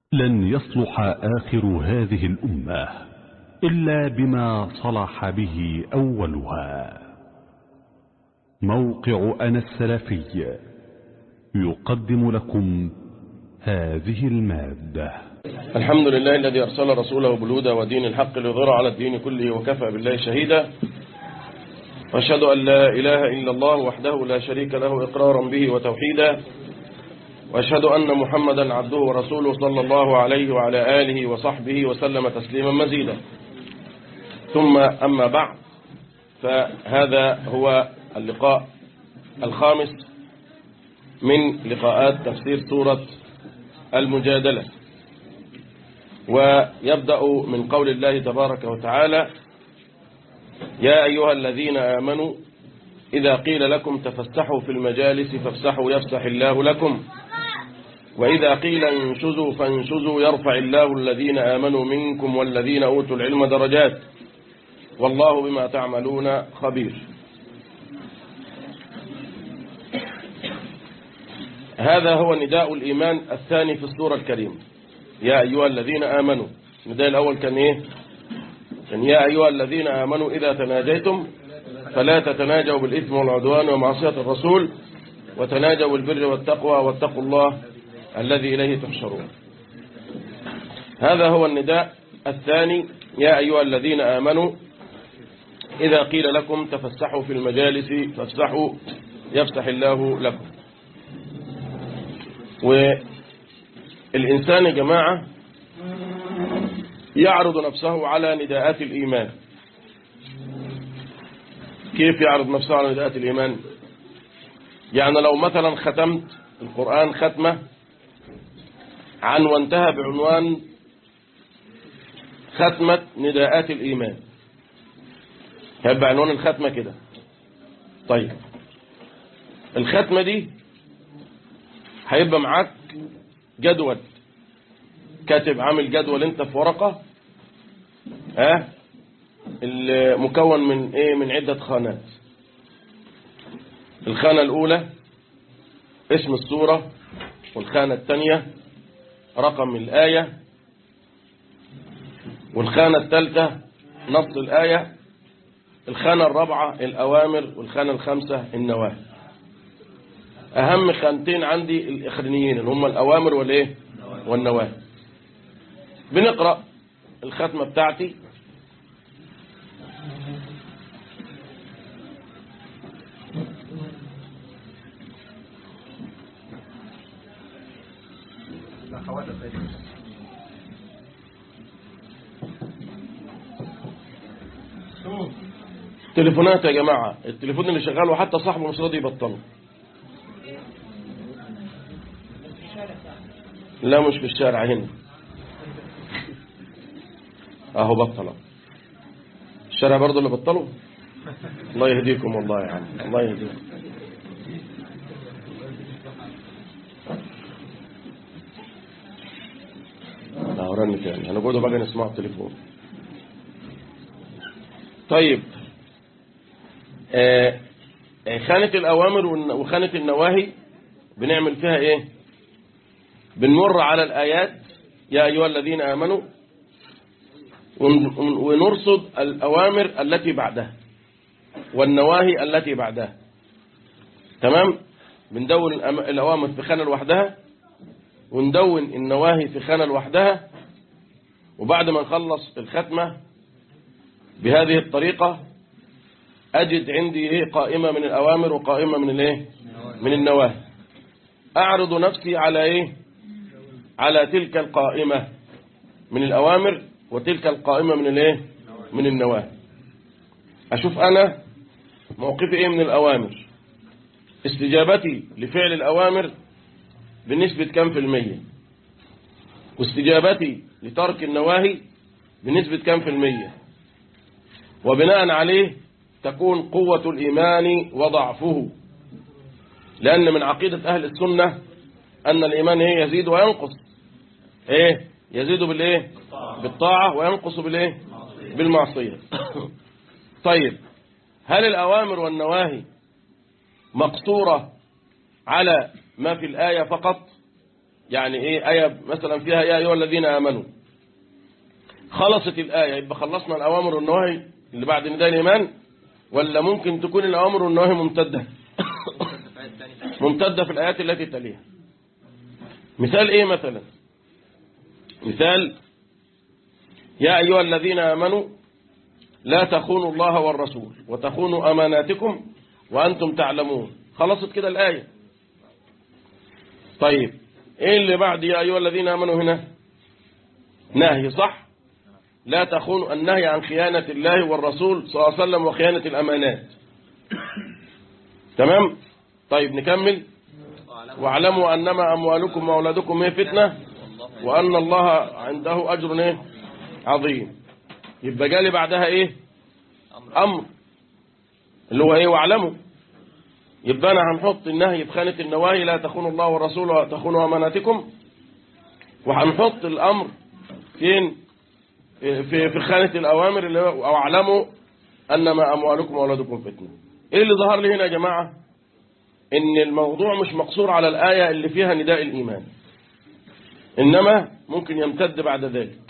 لن يصلح آخر هذه الأمة إلا بما صلح به أولها موقع أنا السلفي يقدم لكم هذه المادة الحمد لله الذي أرسل رسوله بالهدى ودين الحق ليظهر على الدين كله وكفى بالله شهيدا وأشهد أن لا إله إلا الله وحده لا شريك له إقرارا به وتوحيدا وأشهد أن محمدا عبده ورسوله صلى الله عليه وعلى آله وصحبه وسلم تسليما مزيدا ثم أما بعد فهذا هو اللقاء الخامس من لقاءات تفسير سورة المجادلة ويبدأ من قول الله تبارك وتعالى يا أيها الذين آمنوا إذا قيل لكم تفسحوا في المجالس فافسحوا يفسح الله لكم وإذا قيل انشزوا فانشزوا يرفع الله الذين آمنوا منكم والذين أوتوا العلم درجات والله بما تعملون خبير هذا هو نداء الإيمان الثاني في السورة الكريمة يا أيها الذين آمنوا النداء الأول كان إيه كان يا أيها الذين آمنوا إذا تناجيتم فلا تتناجوا بالإثم والعدوان ومعصية الرسول وتناجوا بالبر والتقوى واتقوا الله الذي إليه تحشرون هذا هو النداء الثاني يا أيها الذين آمنوا إذا قيل لكم تفسحوا في المجالس فافسحوا يفسح الله لكم والإنسان يا جماعة يعرض نفسه على نداءات الإيمان كيف يعرض نفسه على نداءات الإيمان يعني لو مثلا ختمت القرآن ختمة عن وانتهى بعنوان ختمة نداءات الإيمان هيبقى عنوان الختمة كده طيب الختمة دي هيبقى معاك جدول كاتب عامل جدول انت في ورقة ها المكون من ايه من عدة خانات الخانة الاولى اسم السورة والخانة الثانية رقم الآية والخانة الثالثة نص الآية الخانة الرابعة الأوامر والخانة الخامسة النواهي أهم خانتين عندي الإخرانيين اللي هم الأوامر والإيه والنواهي بنقرأ الختمة بتاعتي تليفونات يا جماعة التليفون اللي شغال وحتى صاحبه مش راضي يبطله لا مش في الشارع هنا اهو بطل الشارع برضه اللي بطلوا الله يهديكم والله يعني الله يهديكم لا ورن تاني هنقعدوا بقى نسمع التليفون طيب آه خانة الأوامر وخانة النواهي بنعمل فيها إيه بنمر على الآيات يا أيها الذين آمنوا ونرصد الأوامر التي بعدها والنواهي التي بعدها تمام بندون الأوامر في خانة لوحدها وندون النواهي في خانة لوحدها وبعد ما نخلص الختمة بهذه الطريقة أجد عندي إيه قائمة من الأوامر وقائمة من الإيه من النواهي أعرض نفسي على إيه على تلك القائمة من الأوامر وتلك القائمة من الإيه من النواهي أشوف أنا موقفي إيه من الأوامر استجابتي لفعل الأوامر بنسبة كم في المية واستجابتي لترك النواهي بنسبة كم في المية وبناء عليه تكون قوة الإيمان وضعفه لأن من عقيدة أهل السنة أن الإيمان إيه يزيد وينقص إيه يزيد بالإيه بالطاعة وينقص بالإيه بالمعصية طيب هل الأوامر والنواهي مقصورة على ما في الآية فقط يعني ايه آية مثلا فيها يا أيها الذين آمنوا خلصت الآية يبقى خلصنا الأوامر والنواهي اللي بعد نداء الإيمان ولا ممكن تكون الأوامر والنواهي ممتدة ممتدة في الآيات التي تليها مثال ايه مثلا مثال يا أيها الذين آمنوا لا تخونوا الله والرسول وتخونوا أماناتكم وأنتم تعلمون خلصت كده الآية طيب ايه اللي بعد يا أيها الذين آمنوا هنا نهي صح لا تخونوا النهي عن خيانة الله والرسول صلى الله عليه وسلم وخيانة الأمانات تمام طيب نكمل واعلموا أنما أموالكم وأولادكم هي فتنة وأن الله عنده أجر إيه؟ عظيم يبقى جالي بعدها إيه أمر اللي هو إيه واعلموا يبقى أنا هنحط النهي في خانة النواهي لا تخونوا الله والرسول وتخونوا أماناتكم وهنحط الأمر فين في في خانة الأوامر اللي هو أو اعلموا أنما أموالكم وأولادكم فتنة إيه اللي ظهر لي هنا يا جماعة إن الموضوع مش مقصور على الآية اللي فيها نداء الإيمان إنما ممكن يمتد بعد ذلك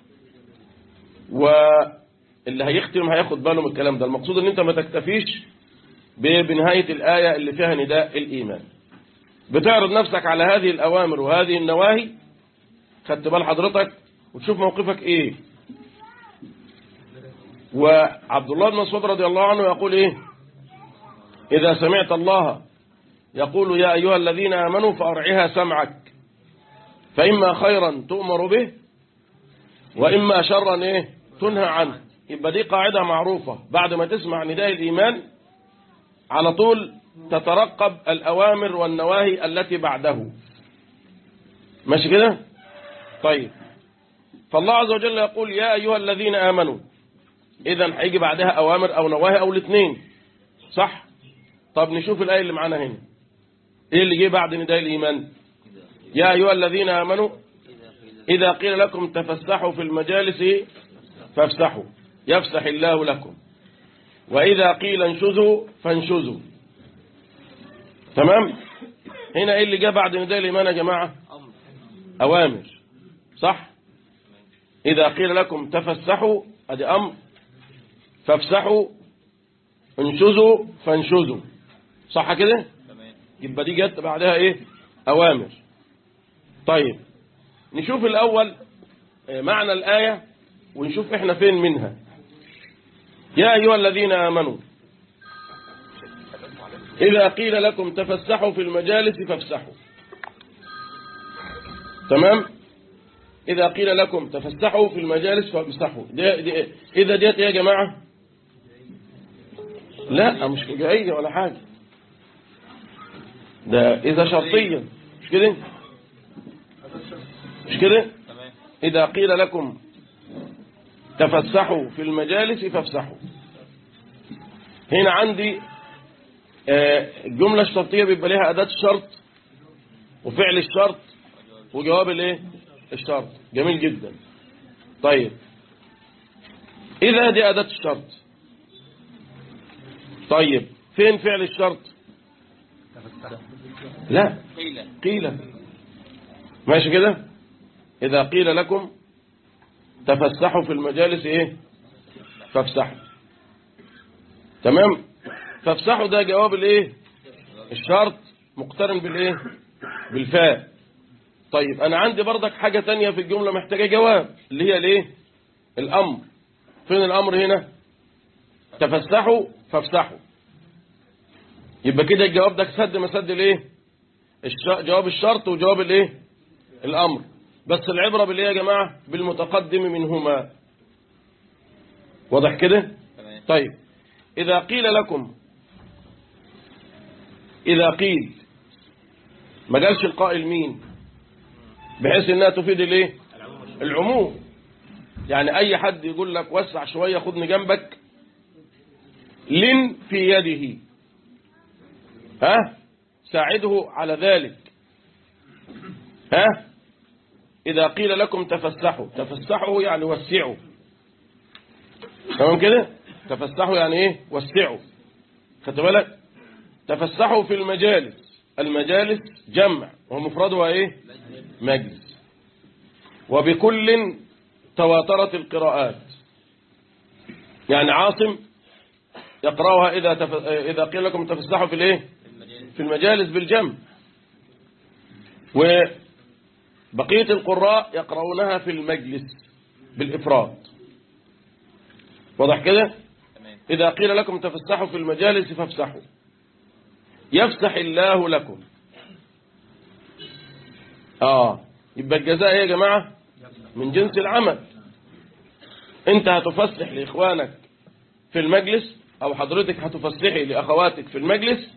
واللي هيختم هياخد باله من الكلام ده المقصود ان انت ما تكتفيش بنهاية الآية اللي فيها نداء الإيمان بتعرض نفسك على هذه الأوامر وهذه النواهي خدت بال حضرتك وتشوف موقفك ايه وعبد الله بن مسعود رضي الله عنه يقول ايه إذا سمعت الله يقول يا أيها الذين آمنوا فأرعها سمعك فإما خيرا تؤمر به وإما شرا إيه تنهى عنه يبقى دي قاعدة معروفة بعد ما تسمع نداء الإيمان على طول تترقب الأوامر والنواهي التي بعده ماشي كده طيب فالله عز وجل يقول يا أيها الذين آمنوا إذا هيجي بعدها أوامر أو نواهي أو الاثنين صح طب نشوف الآية اللي معانا هنا إيه اللي جه بعد نداء الإيمان يا أيها الذين آمنوا إذا قيل لكم تفسحوا في المجالس فافسحوا يفسح الله لكم وإذا قيل انشزوا فانشزوا تمام هنا إيه اللي جاء بعد نداء الإيمان يا جماعة أوامر صح إذا قيل لكم تفسحوا أدي أمر فافسحوا انشزوا فانشزوا صح كده يبقى دي جت بعدها ايه اوامر طيب نشوف الاول معنى الايه ونشوف احنا فين منها يا ايها الذين امنوا اذا قيل لكم تفسحوا في المجالس فافسحوا تمام اذا قيل لكم تفسحوا في المجالس فافسحوا دي دي اذا ديت ايه يا جماعه لا مش فجائيه ولا حاجه ده إذا شرطيا مش كده مش كده إذا قيل لكم تفسحوا في المجالس فافسحوا هنا عندي الجملة الشرطية بيبقى لها أداة الشرط وفعل الشرط وجواب الايه الشرط جميل جدا طيب إذا دي أداة الشرط طيب فين فعل الشرط لا قيل ماشي كده إذا قيل لكم تفسحوا في المجالس إيه فافسحوا تمام فافسحوا ده جواب الإيه الشرط مقترن بالإيه بالفاء طيب أنا عندي برضك حاجة تانية في الجملة محتاجة جواب اللي هي الإيه الأمر فين الأمر هنا تفسحوا فافسحوا يبقى كده الجواب ده سد مسد الايه جواب الشرط وجواب الايه الامر بس العبرة بالايه يا جماعة بالمتقدم منهما واضح كده طيب اذا قيل لكم اذا قيل ما قالش القائل مين بحيث انها تفيد الايه العموم يعني اي حد يقول لك وسع شوية خدني جنبك لن في يده ها ساعده على ذلك ها إذا قيل لكم تفسحوا تفسحوا يعني وسعوا تمام كده تفسحوا يعني ايه وسعوا خدت بالك تفسحوا في المجالس المجالس جمع ومفردها ايه مجلس وبكل تواترت القراءات يعني عاصم يقرأها إذا, تف... إذا قيل لكم تفسحوا في الايه في المجالس بالجمع وبقية القراء يقرؤونها في المجلس بالإفراد واضح كده إذا قيل لكم تفسحوا في المجالس فافسحوا يفسح الله لكم آه يبقى الجزاء ايه يا جماعة من جنس العمل انت هتفسح لإخوانك في المجلس أو حضرتك هتفسحي لأخواتك في المجلس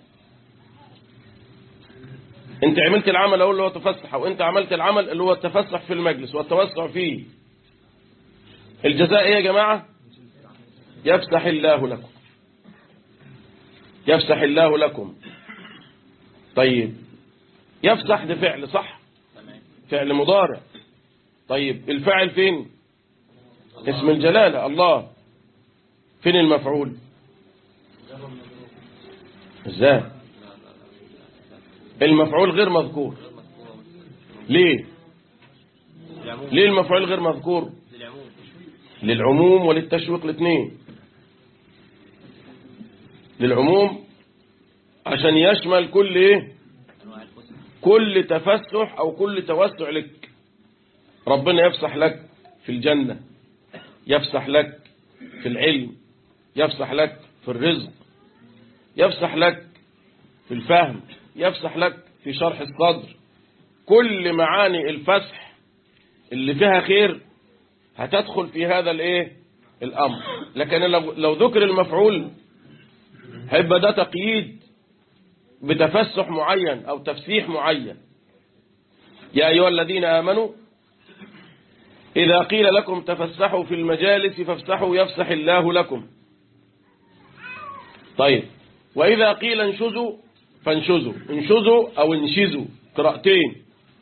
انت عملت العمل اهو اللي هو تفسح وانت عملت العمل اللي هو التفسح في المجلس والتوسع فيه الجزاء ايه يا جماعة يفسح الله لكم يفسح الله لكم طيب يفسح ده فعل صح فعل مضارع طيب الفاعل فين اسم الجلالة الله فين المفعول ازاي المفعول غير مذكور ليه ليه المفعول غير مذكور للعموم وللتشويق الاثنين للعموم عشان يشمل كل ايه كل تفسح او كل توسع لك ربنا يفسح لك في الجنة يفسح لك في العلم يفسح لك في الرزق يفسح لك في الفهم يفسح لك في شرح الصدر كل معاني الفسح اللي فيها خير هتدخل في هذا الايه الامر لكن لو, لو ذكر المفعول هيبقى ده تقييد بتفسح معين او تفسيح معين يا ايها الذين امنوا اذا قيل لكم تفسحوا في المجالس فافسحوا يفسح الله لكم طيب واذا قيل انشزوا فانشزوا انشزوا او انشزوا قراءتين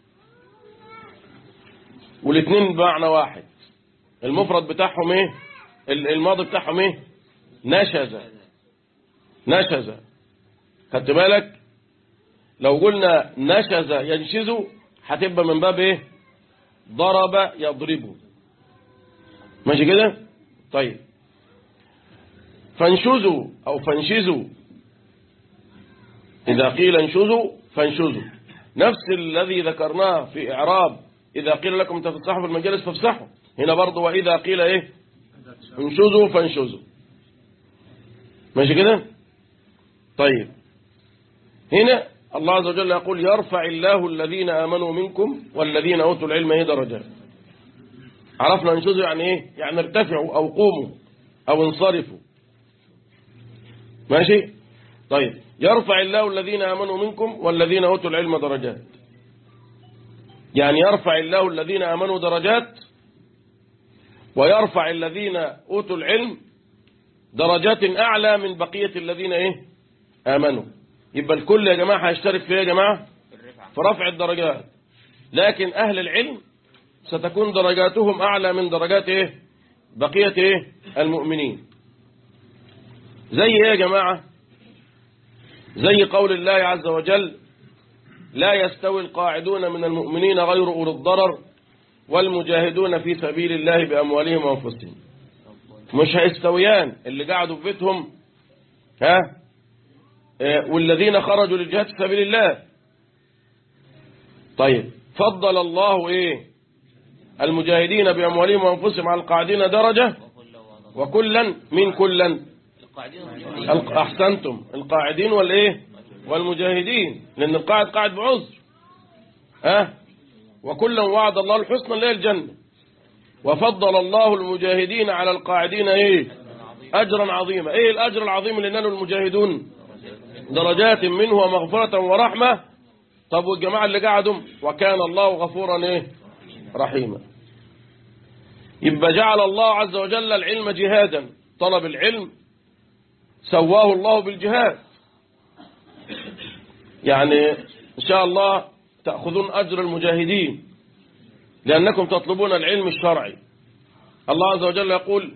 والاثنين بمعنى واحد المفرد بتاعهم ايه الماضي بتاعهم ايه نشز نشز خدت بالك لو قلنا نشز ينشز هتبقى من باب ايه ضرب يضرب ماشي كده طيب فانشزوا او فانشزوا إذا قيل انشزوا فانشزوا نفس الذي ذكرناه في إعراب إذا قيل لكم تفسحوا في المجالس فافسحوا هنا برضه وإذا قيل إيه انشزوا فانشزوا ماشي كده طيب هنا الله عز وجل يقول يرفع الله الذين آمنوا منكم والذين أوتوا العلم هي درجات عرفنا انشزوا يعني إيه يعني ارتفعوا أو قوموا أو انصرفوا ماشي طيب يرفع الله الذين آمنوا منكم والذين أوتوا العلم درجات يعني يرفع الله الذين آمنوا درجات ويرفع الذين أوتوا العلم درجات أعلى من بقية الذين إيه آمنوا يبقى الكل يا جماعة هيشترك في إيه يا جماعة في رفع الدرجات لكن أهل العلم ستكون درجاتهم أعلى من درجات إيه بقية إيه المؤمنين زي إيه يا جماعة زي قول الله عز وجل لا يستوي القاعدون من المؤمنين غير أولي الضرر والمجاهدون في سبيل الله بأموالهم وأنفسهم مش هيستويان اللي قعدوا في بيتهم ها اه والذين خرجوا للجهاد في سبيل الله طيب فضل الله ايه المجاهدين بأموالهم وأنفسهم على القاعدين درجة وكلا من كلا أحسنتم القاعدين والإيه والمجاهدين لأن القاعد قاعد بعذر أه وكلا وعد الله الحسنى اللي هي الجنة وفضل الله المجاهدين على القاعدين إيه أجرا عظيما إيه الأجر العظيم اللي نالوا المجاهدون درجات منه ومغفرة ورحمة طب والجماعة اللي قعدوا وكان الله غفورا إيه رحيما يبقى جعل الله عز وجل العلم جهادا طلب العلم سواه الله بالجهاد يعني إن شاء الله تأخذون أجر المجاهدين لأنكم تطلبون العلم الشرعي الله عز وجل يقول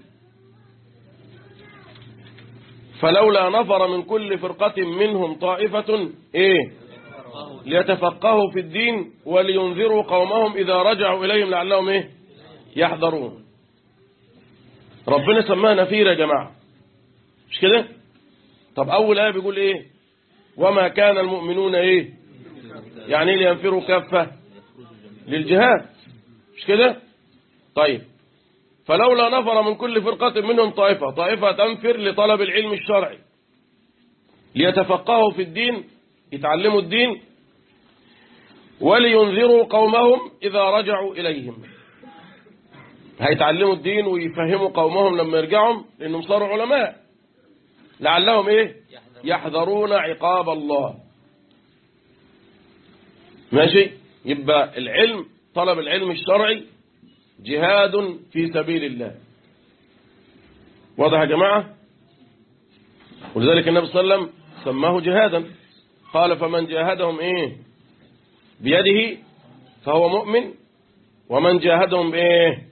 فلولا نفر من كل فرقة منهم طائفة إيه ليتفقهوا في الدين ولينذروا قومهم إذا رجعوا إليهم لعلهم إيه يحذرون ربنا سماها نفير يا جماعة مش كده طب أول آية بيقول إيه وما كان المؤمنون إيه يعني إيه لينفروا كافة للجهاد مش كده طيب فلولا نفر من كل فرقة منهم طائفة طائفة تنفر لطلب العلم الشرعي ليتفقهوا في الدين يتعلموا الدين ولينذروا قومهم إذا رجعوا إليهم هيتعلموا الدين ويفهموا قومهم لما يرجعوا لأنهم صاروا علماء لعلهم إيه يحذرون عقاب الله ماشي يبقى العلم طلب العلم الشرعي جهاد في سبيل الله واضح يا جماعة ولذلك النبي صلى الله عليه وسلم سماه جهادا قال فمن جاهدهم ايه بيده فهو مؤمن ومن جاهدهم بايه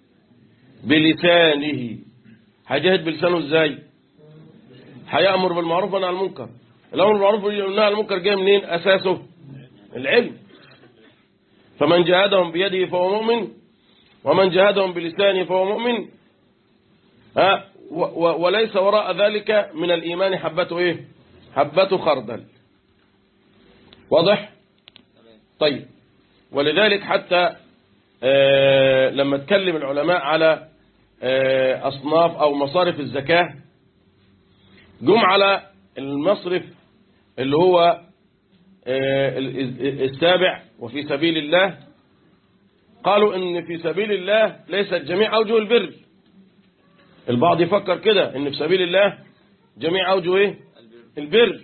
بلسانه هيجاهد بلسانه ازاي هيأمر بالمعروف والنهي عن المنكر الأمر بالمعروف والنهي عن المنكر جاي منين أساسه العلم فمن جاهدهم بيده فهو مؤمن ومن جاهدهم بلسانه فهو مؤمن ها وليس وراء ذلك من الإيمان حبته إيه حبته خردل واضح طيب ولذلك حتى آه لما اتكلم العلماء على آه أصناف أو مصارف الزكاة جم على المصرف اللي هو آه السابع وفي سبيل الله قالوا ان في سبيل الله ليست جميع أوجه البر البعض يفكر كده ان في سبيل الله جميع أوجه ايه البر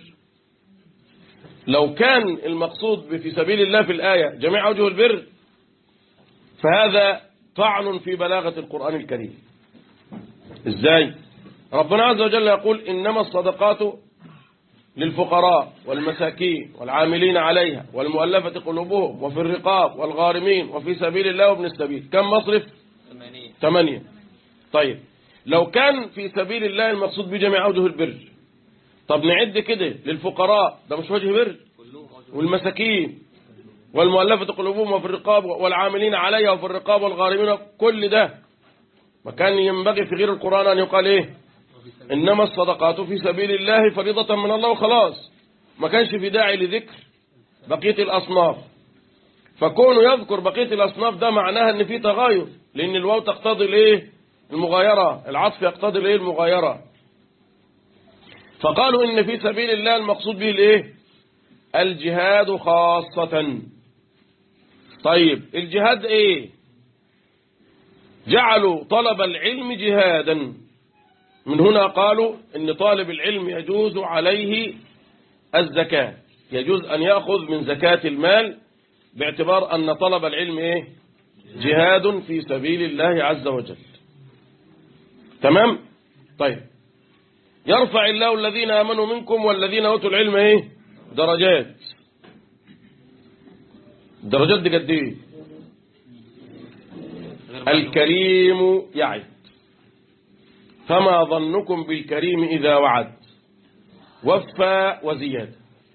لو كان المقصود في سبيل الله في الآية جميع أوجه البر فهذا طعن في بلاغة القرآن الكريم ازاي ربنا عز وجل يقول إنما الصدقات للفقراء والمساكين والعاملين عليها والمؤلفة قلوبهم وفي الرقاب والغارمين وفي سبيل الله وابن السبيل كم مصرف ثمانية ثمانية طيب لو كان في سبيل الله المقصود بجميع أوجه البر طب نعد كده للفقراء ده مش وجه بر كلهم أوجه والمساكين والمؤلفة قلوبهم وفي الرقاب والعاملين عليها وفي الرقاب والغارمين كل ده ما كان ينبغي في غير القرآن أن يقال إيه إنما الصدقات في سبيل الله فريضة من الله وخلاص ما كانش في داعي لذكر بقية الأصناف فكونه يذكر بقية الأصناف ده معناها إن في تغاير لأن الواو تقتضي الإيه المغايرة العطف يقتضي الإيه المغايرة فقالوا إن في سبيل الله المقصود به الإيه الجهاد خاصة طيب الجهاد إيه جعلوا طلب العلم جهادا من هنا قالوا ان طالب العلم يجوز عليه الزكاة يجوز أن يأخذ من زكاة المال باعتبار أن طلب العلم إيه؟ جهاد في سبيل الله عز وجل تمام طيب يرفع الله الذين آمنوا منكم والذين أوتوا العلم إيه؟ درجات الدرجات دي قد إيه غير معلوم. الكريم يعد فما ظنكم بالكريم إذا وعد وفى وزيادة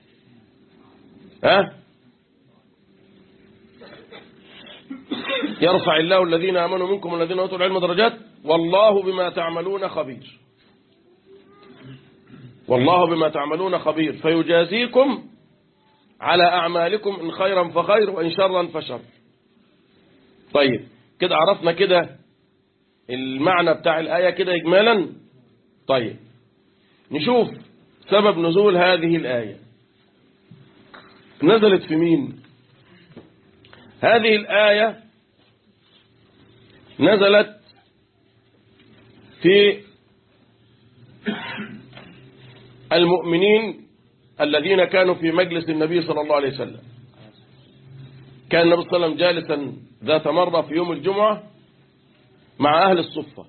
ها يرفع الله الذين آمنوا منكم والذين أوتوا العلم درجات والله بما تعملون خبير والله بما تعملون خبير فيجازيكم على أعمالكم إن خيرا فخير وإن شرا فشر طيب كده عرفنا كده المعنى بتاع الآية كده إجمالا طيب نشوف سبب نزول هذه الآية نزلت في مين هذه الآية نزلت في المؤمنين الذين كانوا في مجلس النبي صلى الله عليه وسلم كان النبي صلى الله عليه وسلم جالسا ذات مرة في يوم الجمعة مع أهل الصفة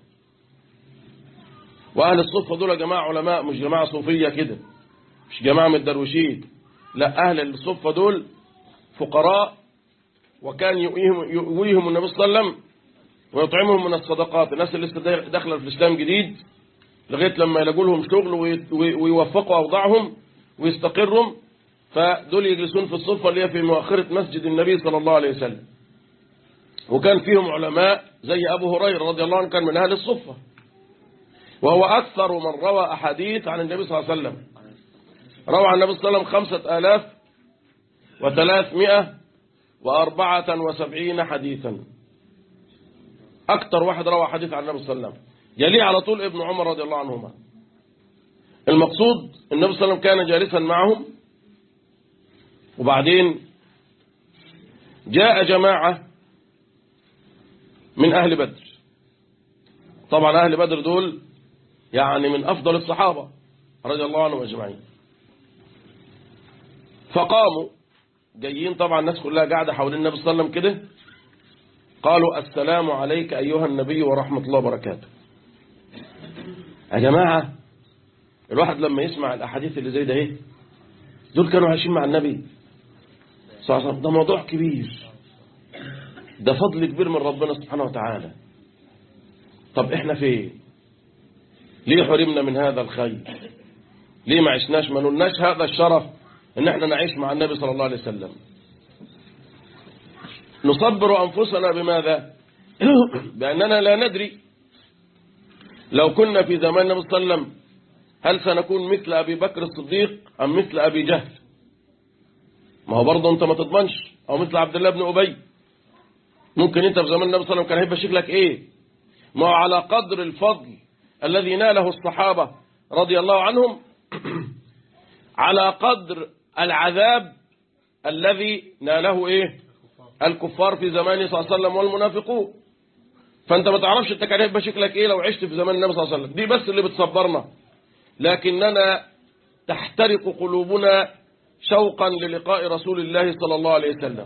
وأهل الصفة دول يا جماعة علماء مش جماعة صوفية كده مش جماعة من الدرويشين لا أهل الصفة دول فقراء وكان يؤويهم, يؤويهم النبي صلى الله عليه وسلم ويطعمهم من الصدقات الناس اللي لسه داخله في الإسلام جديد لغاية لما يلاقوا لهم شغل وي- وي- ويوفقوا أوضاعهم ويستقروا فدول يجلسون في الصفة اللي هي في مؤخرة مسجد النبي صلى الله عليه وسلم وكان فيهم علماء زي أبو هريرة رضي الله عنه كان من أهل الصفة وهو أكثر من روى أحاديث عن النبي صلى الله عليه وسلم روى عن النبي صلى الله عليه وسلم خمسة آلاف وثلاثمائة وأربعة وسبعين حديثا أكثر واحد روى حديث عن النبي صلى الله عليه وسلم يليه على طول ابن عمر رضي الله عنهما المقصود النبي صلى الله عليه وسلم كان جالسا معهم وبعدين جاء جماعة من أهل بدر طبعا أهل بدر دول يعني من أفضل الصحابة رضي الله عنهم أجمعين فقاموا جايين طبعا الناس كلها قاعدة حوالين النبي صلى الله عليه وسلم كده قالوا السلام عليك أيها النبي ورحمة الله وبركاته يا جماعة الواحد لما يسمع الأحاديث اللي زي ده ايه دول كانوا عايشين مع النبي صلى الله عليه وسلم ده موضوع كبير ده فضل كبير من ربنا سبحانه وتعالى طب احنا فين ليه حرمنا من هذا الخير ليه ما عشناش ما نلناش هذا الشرف ان احنا نعيش مع النبي صلى الله عليه وسلم نصبر أنفسنا بماذا بأننا لا ندري لو كنا في زمان النبي صلى الله عليه وسلم هل سنكون مثل أبي بكر الصديق أم مثل أبي جهل ما هو برضه أنت ما تضمنش أو مثل عبد الله بن أبي ممكن أنت في زمان النبي صلى الله عليه وسلم كان هيبقى شكلك إيه ما هو على قدر الفضل الذي ناله الصحابة رضي الله عنهم على قدر العذاب الذي ناله إيه الكفار في زمان صلى الله عليه وسلم والمنافقون فانت ما تعرفش انت كان هيبقى شكلك ايه لو عشت في زمان النبي صلى الله عليه وسلم دي بس اللي بتصبرنا لكننا تحترق قلوبنا شوقا للقاء رسول الله صلى الله عليه وسلم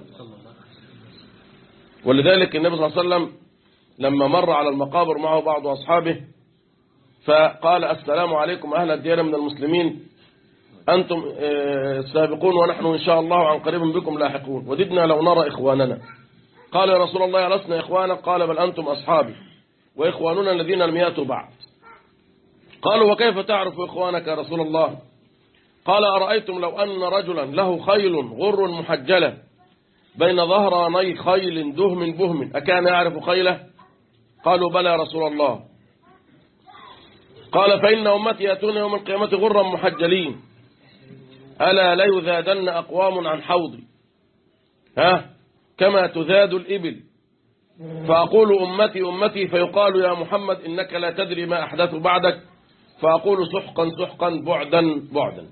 ولذلك النبي صلى الله عليه وسلم لما مر على المقابر معه بعض أصحابه فقال السلام عليكم أهل الديار من المسلمين أنتم السابقون ونحن إن شاء الله عن قريب بكم لاحقون وددنا لو نرى إخواننا قال يا رسول الله لسنا إخوانا قال بل أنتم أصحابي وإخواننا الذين لم يأتوا بعد قالوا وكيف تعرف إخوانك يا رسول الله قال أرأيتم لو أن رجلا له خيل غر محجلة بين ظهراني خيل دهم بهم أكان يعرف خيله قالوا بلى يا رسول الله قال فإن أمتي يأتون يوم القيامة غرا محجلين ألا لا يذادن أقوام عن حوضي ها كما تذاد الإبل فأقول أمتي أمتي فيقال يا محمد إنك لا تدري ما أحدث بعدك فأقول سحقا سحقا بعدا بعدا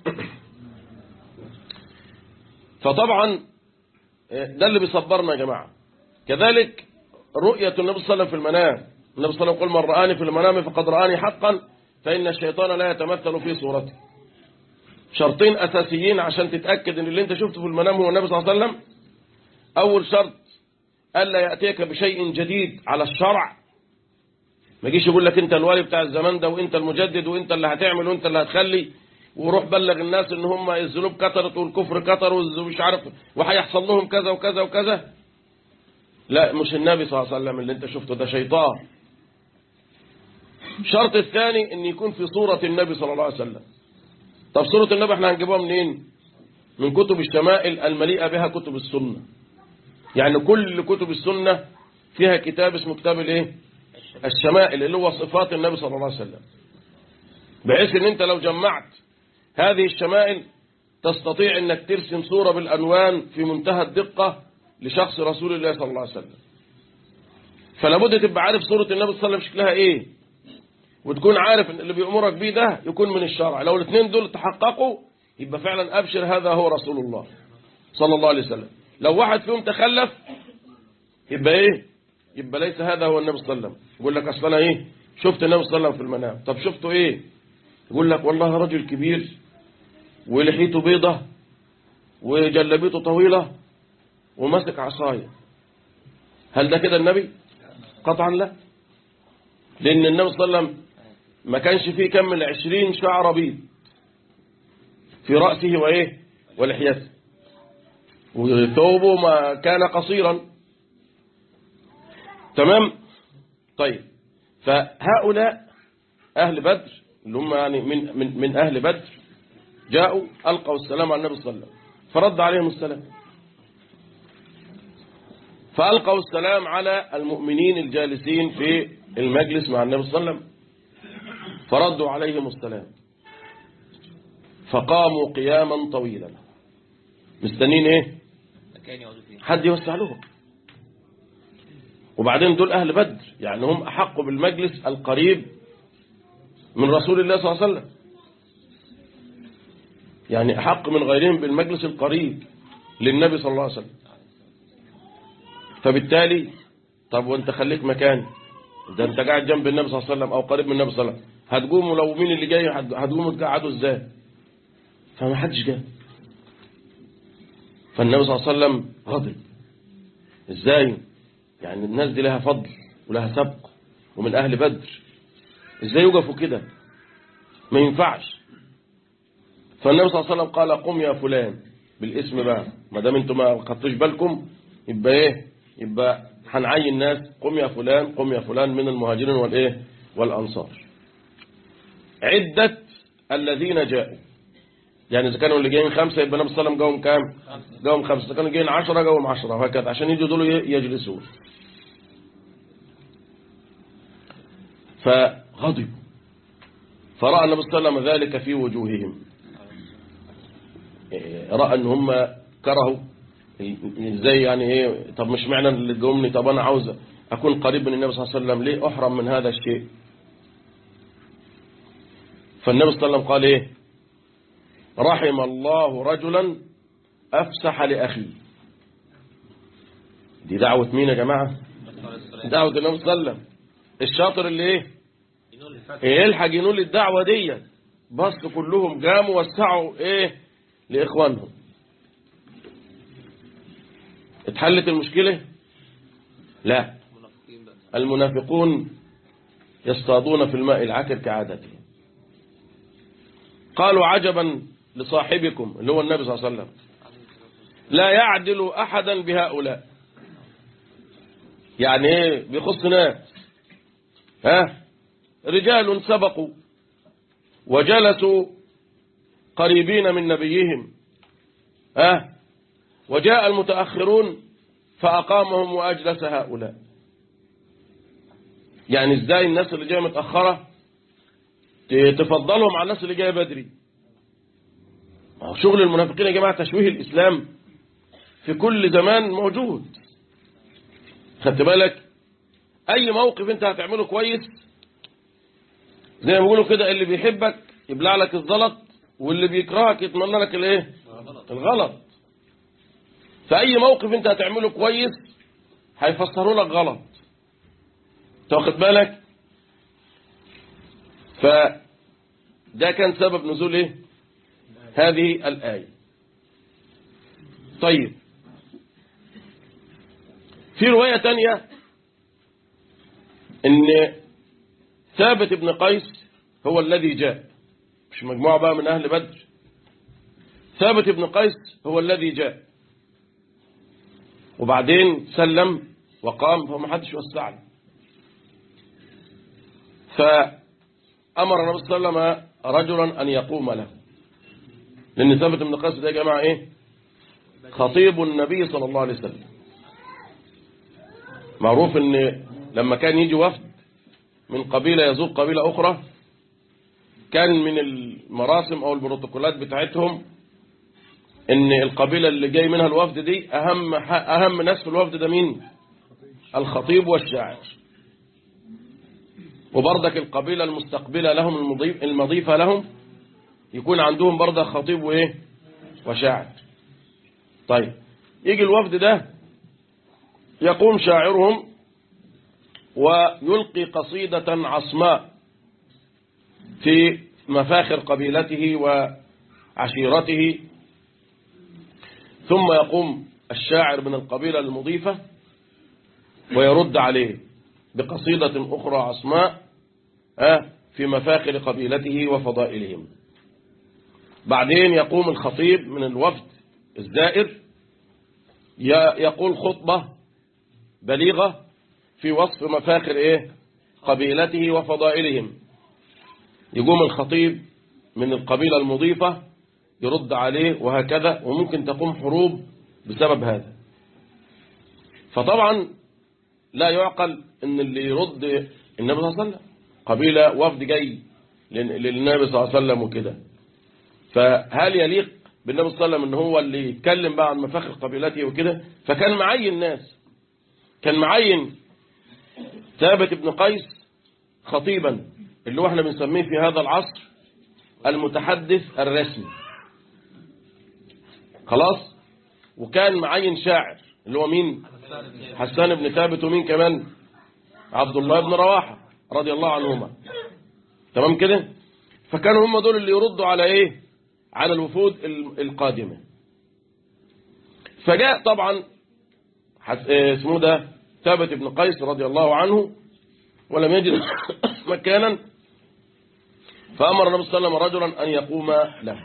فطبعا ده اللي بيصبرنا يا جماعة كذلك رؤية النبي صلى الله عليه وسلم في المنام النبي صلى الله عليه وسلم يقول من رآني في المنام فقد رآني حقا فإن الشيطان لا يتمثل في صورته شرطين أساسيين عشان تتأكد ان اللي انت شفته في المنام هو النبي صلى الله عليه وسلم أول شرط ألا يأتيك بشيء جديد على الشرع ما يجيش يقول لك انت الوالي بتاع الزمان ده وانت المجدد وانت اللي هتعمل وانت اللي هتخلي وروح بلغ الناس ان هم الذنوب كترت والكفر كتر ومش عارف وهيحصل لهم كذا وكذا وكذا لا مش النبي صلى الله عليه وسلم اللي انت شفته ده شيطان الشرط الثاني ان يكون في صورة النبي صلى الله عليه وسلم طب صورة النبي احنا هنجيبها منين من كتب الشمائل المليئة بها كتب السنة يعني كل كتب السنة فيها كتاب اسمه كتاب الايه الشمائل اللي هو صفات النبي صلى الله عليه وسلم بحيث ان انت لو جمعت هذه الشمائل تستطيع انك ترسم صورة بالانوان في منتهى الدقة لشخص رسول الله صلى الله عليه وسلم فلا بد تبقى عارف صورة النبي صلى الله عليه وسلم شكلها ايه وتكون عارف ان اللي بيأمرك بيه ده يكون من الشرع لو الاثنين دول تحققوا يبقى فعلا ابشر هذا هو رسول الله صلى الله عليه وسلم لو واحد فيهم تخلف يبقى ايه يبقى ليس هذا هو النبي صلى الله عليه وسلم يقول لك اصل انا ايه شفت النبي صلى الله عليه وسلم في المنام طب شفته ايه يقول لك والله رجل كبير ولحيته بيضة وجلبيته طويلة وماسك عصاية هل ده كده النبي قطعا لا لأن النبي صلى الله عليه وسلم ما كانش فيه كم من عشرين شعر بيض في رأسه وإيه ولحيته وثوبه ما كان قصيرا تمام طيب فهؤلاء أهل بدر اللي هم يعني من, من, من أهل بدر جاءوا ألقوا السلام على النبي صلى الله عليه وسلم فرد عليهم السلام فألقوا السلام على المؤمنين الجالسين في المجلس مع النبي صلى الله عليه وسلم فردوا عليهم السلام فقاموا قياما طويلا مستنين ايه كان يقعدوا فيه حد يوسع لهم وبعدين دول أهل بدر يعني هم أحق بالمجلس القريب من رسول الله صلى الله عليه وسلم يعني أحق من غيرهم بالمجلس القريب للنبي صلى الله عليه وسلم فبالتالي طب وانت خليك مكان ده انت قاعد جنب النبي صلى الله عليه وسلم او قريب من النبي صلى الله عليه وسلم هتقوموا لو مين اللي جاي هت- هتقوموا تقعدوا ازاي فما حدش جاي فالنبي صلى الله عليه وسلم غضب ازاي يعني الناس دي لها فضل ولها سبق ومن اهل بدر ازاي يقفوا كده ما ينفعش فالنبي صلى الله عليه وسلم قال قم يا فلان بالاسم بقى ما دام انتم ما خدتوش بالكم يبقى ايه يبقى هنعين ناس قم يا فلان قم يا فلان من المهاجرين والايه والانصار عدة الذين جاءوا يعني إذا كانوا اللي جايين خمسة يبقى النبي صلى الله عليه وسلم جاهم كام جاهم خمسة إذا كانوا جايين عشرة جاهم عشرة وهكذا عشان يجوا دول يجلسون فغضبوا فرأى النبي صلى الله عليه وسلم ذلك في وجوههم إيه، رأى ان هم كرهوا ازاي يعني ايه طب مش معنى اللي جومني طب انا عاوز اكون قريب من النبي صلى الله عليه وسلم ليه احرم من هذا الشيء فالنبي صلى الله عليه وسلم قال ايه رحم الله رجلا افسح لاخيه دي دعوة مين يا جماعة دعوة النبي صلى الله عليه وسلم الشاطر اللي ايه ينول الفتح يلحق ينول الدعوة دي بس كلهم قاموا وسعوا ايه لاخوانهم اتحلت المشكلة لا منافقين بقى المنافقون يصطادون في الماء العكر كعادتهم قالوا عجبا لصاحبكم اللي هو النبي صلى الله عليه وسلم لا يعدل أحدا بهؤلاء يعني ايه بيخص ناس ها رجال سبقوا وجلسوا قريبين من نبيهم ها وجاء المتأخرون فأقامهم وأجلس هؤلاء يعني ازاي الناس اللي جايه متأخرة ت- تفضلهم على الناس اللي جايه بدري ما هو شغل المنافقين يا جماعة تشويه الإسلام في كل زمان موجود خدت بالك أي موقف أنت هتعمله كويس زي ما بيقولوا كده اللي بيحبك يبلع لك الزلط واللي بيكرهك يتمنى لك الايه الغلط فأي موقف أنت هتعمله كويس هيفسروا لك غلط تاخد بالك فده كان سبب نزول ايه هذه الآية طيب في رواية تانية ان ثابت بن قيس هو الذي جاء مش مجموعة بقى من أهل بدر ثابت بن قيس هو الذي جاء وبعدين سلم وقام فما حدش وسع له فأمر النبي صلى الله عليه وسلم رجلا أن يقوم له لأن ثابت بن قيس ده يا جماعة إيه خطيب النبي صلى الله عليه وسلم معروف ان لما كان يجي وفد من قبيلة يزور قبيلة أخرى كان من المراسم أو البروتوكولات بتاعتهم ان القبيلة اللي جاي منها الوفد دي أهم, أهم ناس في الوفد ده مين الخطيب والشاعر وبرضك القبيلة المستقبلة لهم المضيف المضيفة لهم يكون عندهم برضك خطيب وإيه وشاعر طيب يجي الوفد ده يقوم شاعرهم ويلقي قصيدة عصماء في مفاخر قبيلته وعشيرته ثم يقوم الشاعر من القبيلة المضيفة ويرد عليه بقصيدة أخرى عصماء آه، في مفاخر قبيلته وفضائلهم بعدين يقوم الخطيب من الوفد الزائر ي- يقول خطبة بليغة في وصف مفاخر إيه قبيلته وفضائلهم يقوم الخطيب من القبيلة المضيفة يرد عليه وهكذا وممكن تقوم حروب بسبب هذا فطبعا لا يعقل ان اللي يرد النبي صلى الله عليه وسلم قبيلة وفد جاي لل- للنبي صلى الله عليه وسلم وكده فهل يليق بالنبي صلى الله عليه وسلم ان هو اللي يتكلم بقى عن مفاخر قبيلته وكده فكان معين ناس كان معين ثابت بن قيس خطيبا اللي هو احنا بنسميه في هذا العصر المتحدث الرسمي خلاص وكان معين شاعر اللي هو مين حسان بن ثابت ومين كمان عبد الله بن رواحة رضي الله عنهما تمام كده فكانوا هم دول اللي يردوا على ايه على الوفود ال- القادمة فجاء طبعا حس- آه، اسمه ده ثابت بن قيس رضي الله عنه ولم يجد مكانا فأمر النبي صلى الله عليه وسلم رجلا أن يقوم له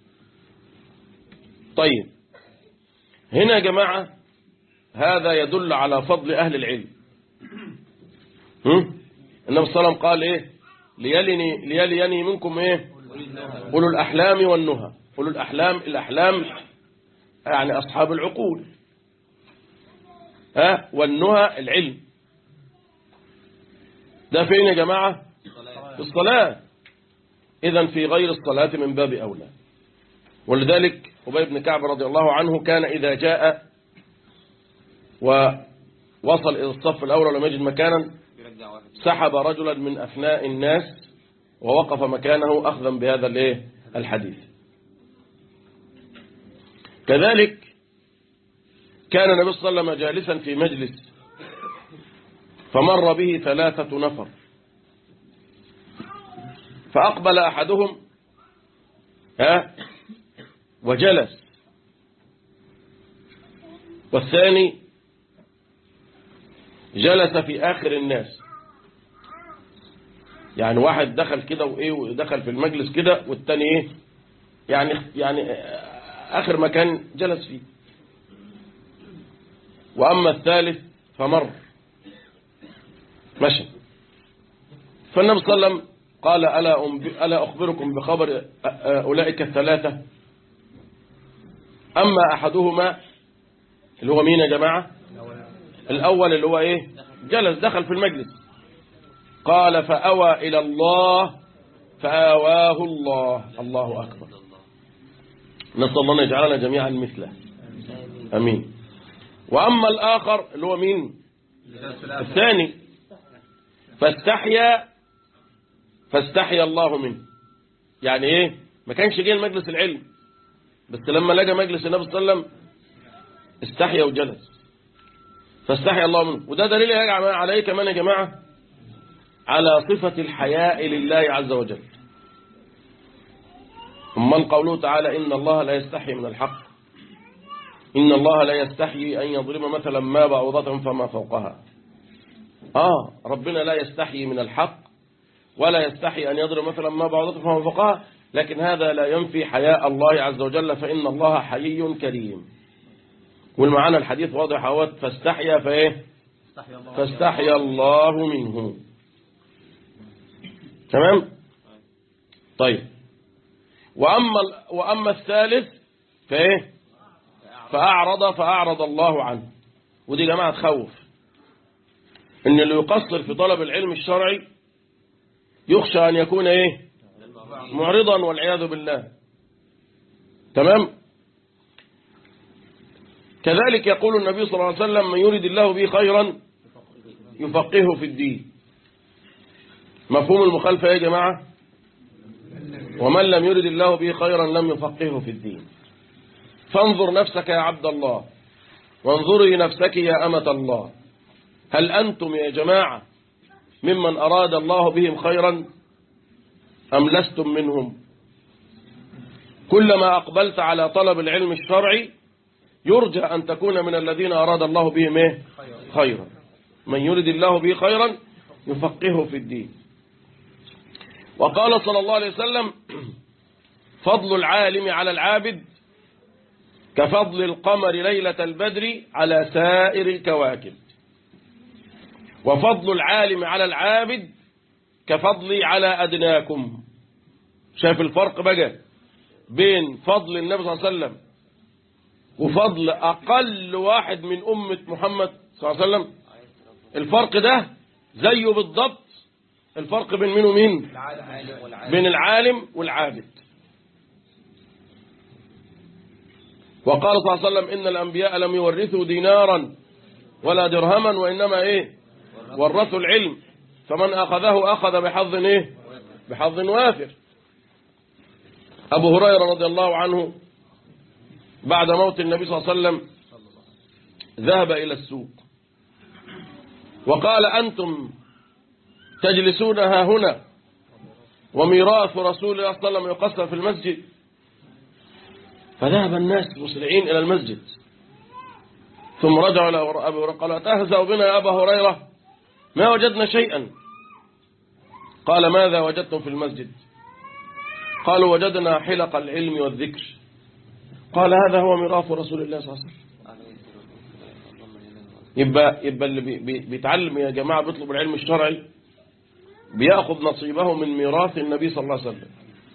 طيب هنا يا جماعة هذا يدل على فضل أهل العلم هم؟ النبي صلى الله عليه وسلم قال إيه ليلني ليليني منكم إيه أولو الأحلام والنهى أولو الأحلام الأحلام يعني أصحاب العقول ها والنهى العلم ده فين يا جماعة في الصلاة إذا في غير الصلاة من باب أولى ولذلك أبي بن كعب رضي الله عنه كان إذا جاء ووصل إلى الصف الأول ولم يجد مكانا بيرجع واحد سحب رجلا من أفناء الناس ووقف مكانه أخذا بهذا الايه الحديث كذلك كان النبي صلى الله عليه وسلم جالسا في مجلس فمر به ثلاثة نفر فأقبل أحدهم ها وجلس والثاني جلس في آخر الناس يعني واحد دخل كده وإيه ودخل في المجلس كده والتاني إيه يعني يعني آخر مكان جلس فيه وأما الثالث فمر مشى فالنبي صلى الله عليه وسلم قال ألا, أنب- ألا أخبركم بخبر أ- أ- أولئك الثلاثة أما أحدهما اللي هو مين يا جماعة الأول اللي هو إيه جلس دخل في المجلس قال فأوى إلى الله فآواه الله الله أكبر نسأل الله أن يجعلنا جميعا مثله أمين وأما الآخر اللي هو مين الثاني فاستحيا فاستحيا الله منه يعني ايه ما كانش جه المجلس العلم بس لما لقى مجلس النبي صلى الله عليه وسلم استحيا وجلس فاستحيا الله منه وده دليل يا جماعه عليه كمان يا جماعه على صفة الحياء لله عز وجل ثم قوله تعالى إن الله لا يستحي من الحق إن الله لا يستحي أن يضرب مثلا ما بعوضة فما فوقها آه ربنا لا يستحي من الحق ولا يستحي أن يضرب مثلا ما بعوضة فما فوقها لكن هذا لا ينفي حياء الله عز وجل فإن الله حيي كريم والمعنى الحديث واضح اهوت فاستحيا فايه فاستحيا الله منه تمام طيب وأما, ال- وأما الثالث فايه فأعرض فأعرض الله عنه ودي يا جماعة تخوف إن اللي يقصر في طلب العلم الشرعي يخشى أن يكون إيه معرضا والعياذ بالله تمام كذلك يقول النبي صلى الله عليه وسلم من يريد الله به خيرا يفقهه في الدين مفهوم المخالفة يا جماعة ومن لم يرد الله به خيرا لم يفقهه في الدين فانظر نفسك يا عبد الله وانظري نفسك يا أمة الله هل أنتم يا جماعة ممن أراد الله بهم خيرا أم لستم منهم كلما أقبلت على طلب العلم الشرعي يرجى أن تكون من الذين أراد الله بهم إيه؟ خيرا من يرد الله به خيرا يفقهه في الدين وقال صلى الله عليه وسلم فضل العالم على العابد كفضل القمر ليلة البدر على سائر الكواكب وفضل العالم على العابد كفضلي على أدناكم شايف الفرق بقى بين فضل النبي صلى الله عليه وسلم وفضل أقل واحد من أمة محمد صلى الله عليه وسلم الفرق ده زيه بالضبط الفرق بين مين ومين العالم والعالم بين العالم والعابد وقال صلى الله عليه وسلم إن الأنبياء لم يورثوا دينارا ولا درهما وإنما إيه ورثوا العلم فمن أخذه أخذ بحظ إيه بحظ وافر أبو هريرة رضي الله عنه بعد موت النبي صلى الله عليه وسلم ذهب إلى السوق وقال أنتم تجلسون ها هنا وميراث رسول الله صلى الله عليه وسلم يقسم في المسجد فذهب الناس مسرعين إلى المسجد ثم رجعوا إلى أبي هريرة قالوا أتهزأ بنا يا أبا هريرة ما وجدنا شيئا قال ماذا وجدتم في المسجد قالوا وجدنا حلق العلم والذكر قال هذا هو ميراث رسول الله صلى الله عليه وسلم يبقى يبقى اللي بي بي بيتعلم يا جماعة بيطلب العلم الشرعي بياخذ نصيبه من ميراث النبي صلى الله عليه وسلم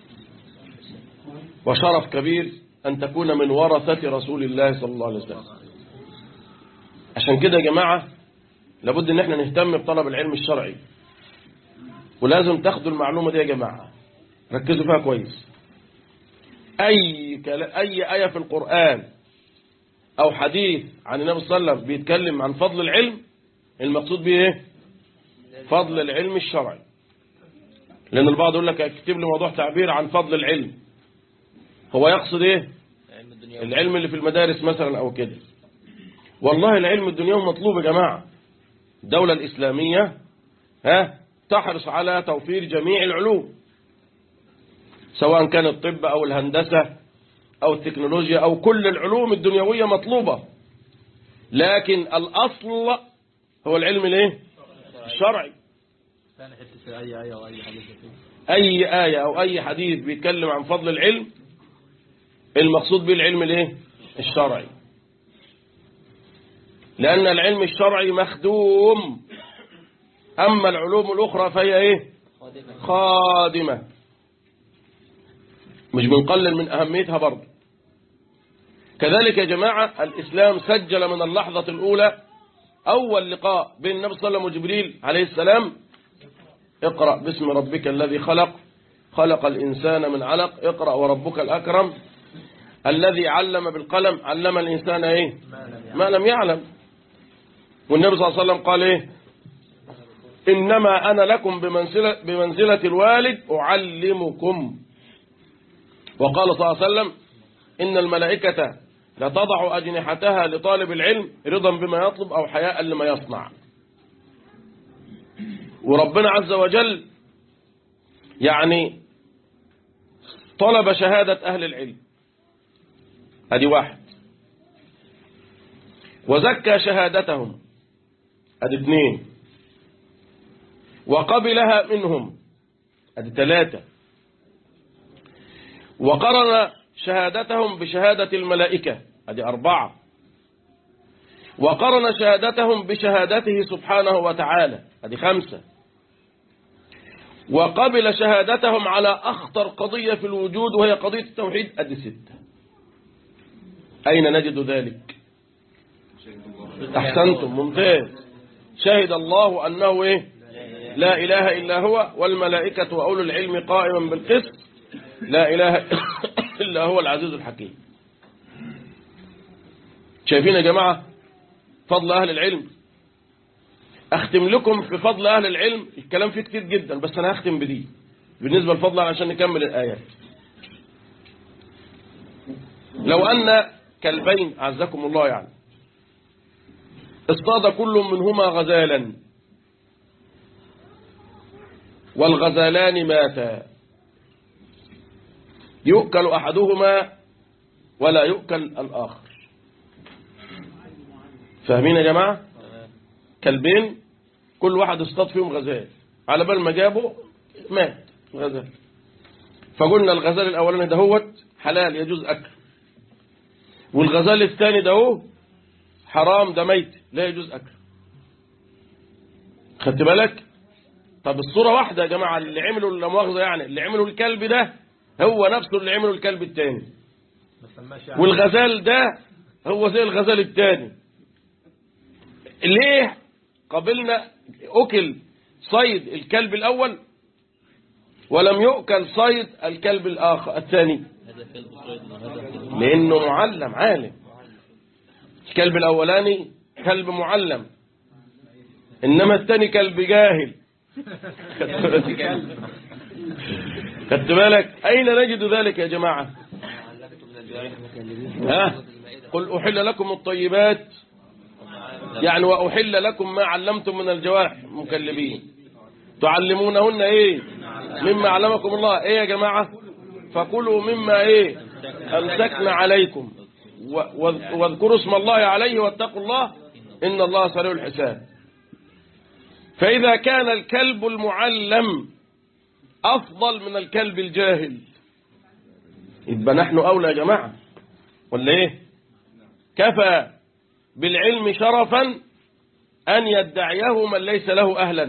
وشرف كبير أن تكون من ورثة رسول الله صلى الله عليه وسلم عشان كده يا جماعة لابد ان احنا نهتم بطلب العلم الشرعي ولازم تاخدوا المعلومة دي يا جماعة ركزوا فيها كويس أي, كلا- أي آية في القرآن أو حديث عن النبي صلى الله عليه وسلم بيتكلم عن فضل العلم المقصود به ايه فضل العلم الشرعي لأن البعض يقول لك اكتب لي موضوع تعبير عن فضل العلم هو يقصد ايه علم الدنيا العلم اللي في المدارس مثلا أو كده والله العلم الدنيوي مطلوب يا جماعة الدولة الإسلامية ها تحرص على توفير جميع العلوم سواء كان الطب أو الهندسة أو التكنولوجيا أو كل العلوم الدنيوية مطلوبة لكن الأصل هو العلم الايه الشرعي ثاني حته في اي ايه او اي حاجه زي كده أي آية أو أي حديث بيتكلم عن فضل العلم المقصود به العلم الايه الشرعي لأن العلم الشرعي مخدوم أما العلوم الأخرى فهي إيه خادمة خادمة مش بنقلل من أهميتها برضه كذلك يا جماعة الإسلام سجل من اللحظة الأولى أول لقاء بين النبي صلى الله عليه وسلم وجبريل عليه السلام اقرأ باسم ربك الذي خلق خلق الإنسان من علق اقرأ وربك الأكرم الذي علم بالقلم علم الإنسان إيه ما لم يعلم والنبي صلى الله عليه وسلم قال إيه إنما أنا لكم بمنزلة, بمنزلة الوالد أعلمكم وقال صلى الله عليه وسلم إن الملائكة لتضع أجنحتها لطالب العلم رضا بما يطلب أو حياء لما يصنع وربنا عز وجل يعني طلب شهادة أهل العلم أدي واحد وزكى شهادتهم أدي اثنين وقبلها منهم أدي ثلاثة وقرن شهادتهم بشهادة الملائكة أدي أربعة وقرن شهادتهم بشهادته سبحانه وتعالى أدي خمسة وقبل شهادتهم على أخطر قضية في الوجود وهي قضية التوحيد أدي ستة أين نجد ذلك أحسنتم ممتاز شهد الله أنه إيه لا إله إلا هو والملائكة وأولو العلم قائما بالقسط لا إله إلا هو العزيز الحكيم شايفين يا جماعة فضل أهل العلم أختم لكم في فضل أهل العلم الكلام فيه كتير جدا بس أنا هختم بدي بالنسبة للفضل عشان نكمل الآيات لو أن كلبين عزكم الله يعني اصطاد كل منهما غزالا والغزالان ماتا يؤكل أحدهما ولا يؤكل الآخر فاهمين يا جماعة كلبين كل واحد اصطاد فيهم غزال على بال ما جابه مات الغزال فقلنا الغزال الأولاني دهوت حلال يجوز أكل والغزال الثاني ده حرام ده ميت لا يجوز أكل خدت بالك طب الصورة واحدة يا جماعة اللي عملوا لا مؤاخذة يعني اللي عملوا الكلب ده هو نفسه اللي عمله الكلب التاني ما سماش يعني والغزال ده هو زي الغزال التاني ليه قبلنا أكل صيد الكلب الأول ولم يؤكل صيد الكلب الآخر الثاني هذا كلب صيدنا هذا كلب لأنه معلم عالم الكلب الأولاني كلب معلم إنما الثاني كلب جاهل خدت بالك أين نجد ذلك يا جماعة ها قل أحل لكم الطيبات يعني وأحل لكم ما علمتم من الجوارح مكلبين تعلمونهن ايه مما علمكم الله ايه يا جماعة فكلوا مما ايه امسكنا عليكم و- واذ- واذكروا اسم الله عليه واتقوا الله ان الله سريع الحساب فاذا كان الكلب المعلم افضل من الكلب الجاهل يبقى نحن اولى يا جماعة ولا ايه كفى بالعلم شرفا أن يدعيه من ليس له أهلا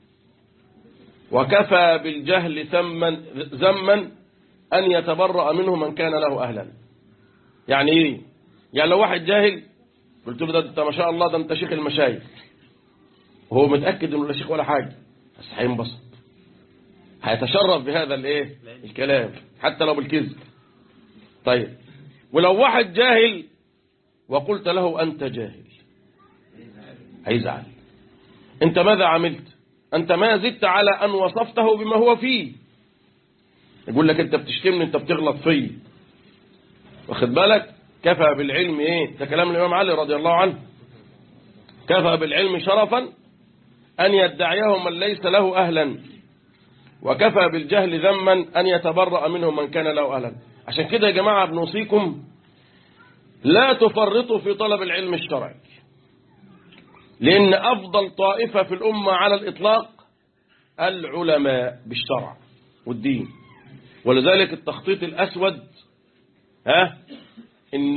وكفى بالجهل ثما ذما أن يتبرأ منه من كان له أهلا يعني إيه يعني لو واحد جاهل قلت له ده أنت ما شاء الله ده أنت شيخ المشايخ وهو متأكد إنه لا شيخ ولا حاجة بس هينبسط هيتشرف بهذا الايه الكلام حتى لو بالكذب طيب ولو واحد جاهل وقلت له أنت جاهل هيزعل أنت ماذا عملت أنت ما زدت على أن وصفته بما هو فيه يقول لك أنت بتشتمني أنت بتغلط فيه واخد بالك كفى بالعلم إيه ده كلام الإمام علي رضي الله عنه كفى بالعلم شرفا أن يدعيه من ليس له أهلا وكفى بالجهل ذما أن يتبرأ منه من كان له أهلا عشان كده يا جماعة بنوصيكم لا تفرطوا في طلب العلم الشرعي لأن أفضل طائفة في الأمة على الإطلاق العلماء بالشرع والدين ولذلك التخطيط الأسود ها إن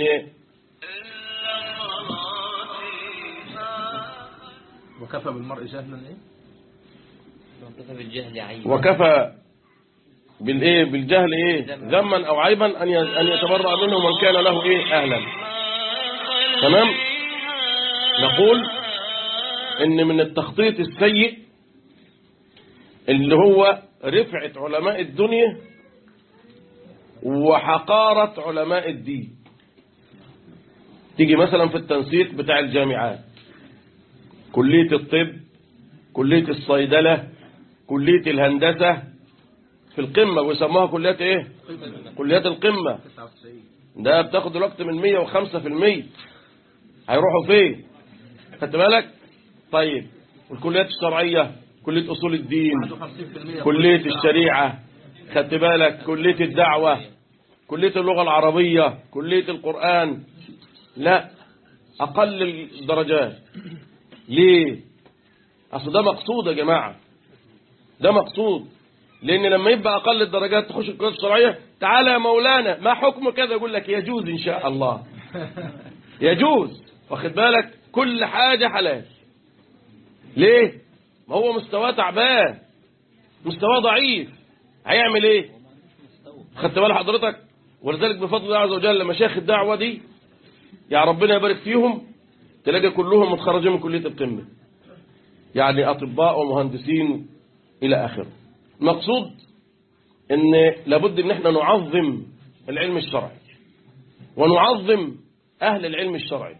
وكفى بالمرء جهلا ايه وكفى بالجهل عيب وكفى بالإيه بالجهل إيه ذما أو عيبا أن ي- أن يتبرأ منه من كان له إيه أهلا تمام نقول إن من التخطيط السيء اللي هو رفعة علماء الدنيا وحقارة علماء الدين تيجي مثلا في التنسيق بتاع الجامعات كلية الطب كلية الصيدلة كلية الهندسة في القمة ويسموها كليات ايه كليات القمة 99 ده بتاخد الوقت من 105 في المية هيروحوا فين خدت بالك طيب والكليات الشرعية كلية أصول الدين 51% كلية الشريعة خدت بالك كلية الدعوة كلية اللغة العربية كلية القرآن لا أقل الدرجات ليه أصل ده مقصود يا جماعة ده مقصود لأن لما يبقى أقل الدرجات تخش الكليات الشرعية تعالى يا مولانا ما حكم كذا يقول لك يجوز إن شاء الله يجوز واخد بالك كل حاجة حلال ليه ما هو مستواه تعبان مستواه ضعيف هيعمل ايه خدت بال حضرتك ولذلك بفضل الله عز وجل مشايخ الدعوة دي يا ربنا يبارك فيهم تلاقي كلهم متخرجين من كلية القمة يعني أطباء ومهندسين إلى آخره المقصود ان لابد ان احنا نعظم العلم الشرعي ونعظم أهل العلم الشرعي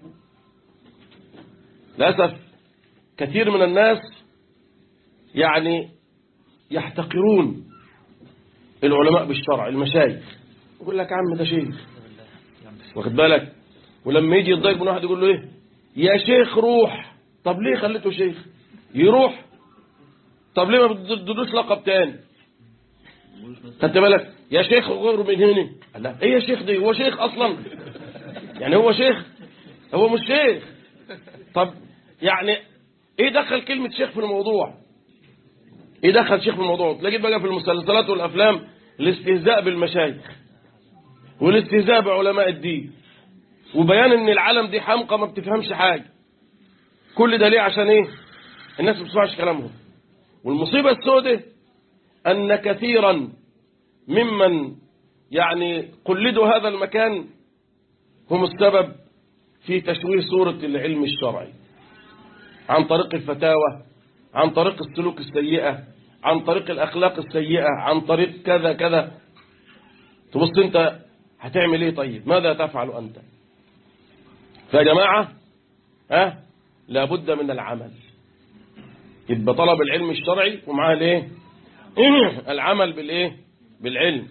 للأسف كثير من الناس يعني يحتقرون العلماء بالشرع المشايخ يقول لك يا عم ده شيخ واخد بالك ولما يجي يتضايق من واحد يقول له ايه يا شيخ روح طب ليه خليته شيخ يروح طب ليه ما بتدوش لقب تاني خدت بالك يا شيخ غير من هنا لا ايه يا شيخ دي هو شيخ اصلا يعني هو شيخ هو مش شيخ طب يعني ايه دخل كلمة شيخ في الموضوع ايه دخل شيخ في الموضوع تلاقي بقى في المسلسلات والافلام الاستهزاء بالمشايخ والاستهزاء بعلماء الدين وبيان ان العالم دي حمقى ما بتفهمش حاجة كل ده ليه عشان ايه الناس ما بتسمعش كلامهم والمصيبة السوداء ان كثيرا ممن يعني قلدوا هذا المكان هم السبب في تشويه صورة العلم الشرعي عن طريق الفتاوى عن طريق السلوك السيئة عن طريق الأخلاق السيئة عن طريق كذا كذا تبص انت هتعمل ايه طيب ماذا تفعل أنت فيا جماعة ها لابد من العمل يبقى طلب العلم الشرعي ومعاه الايه العمل بالايه بالعلم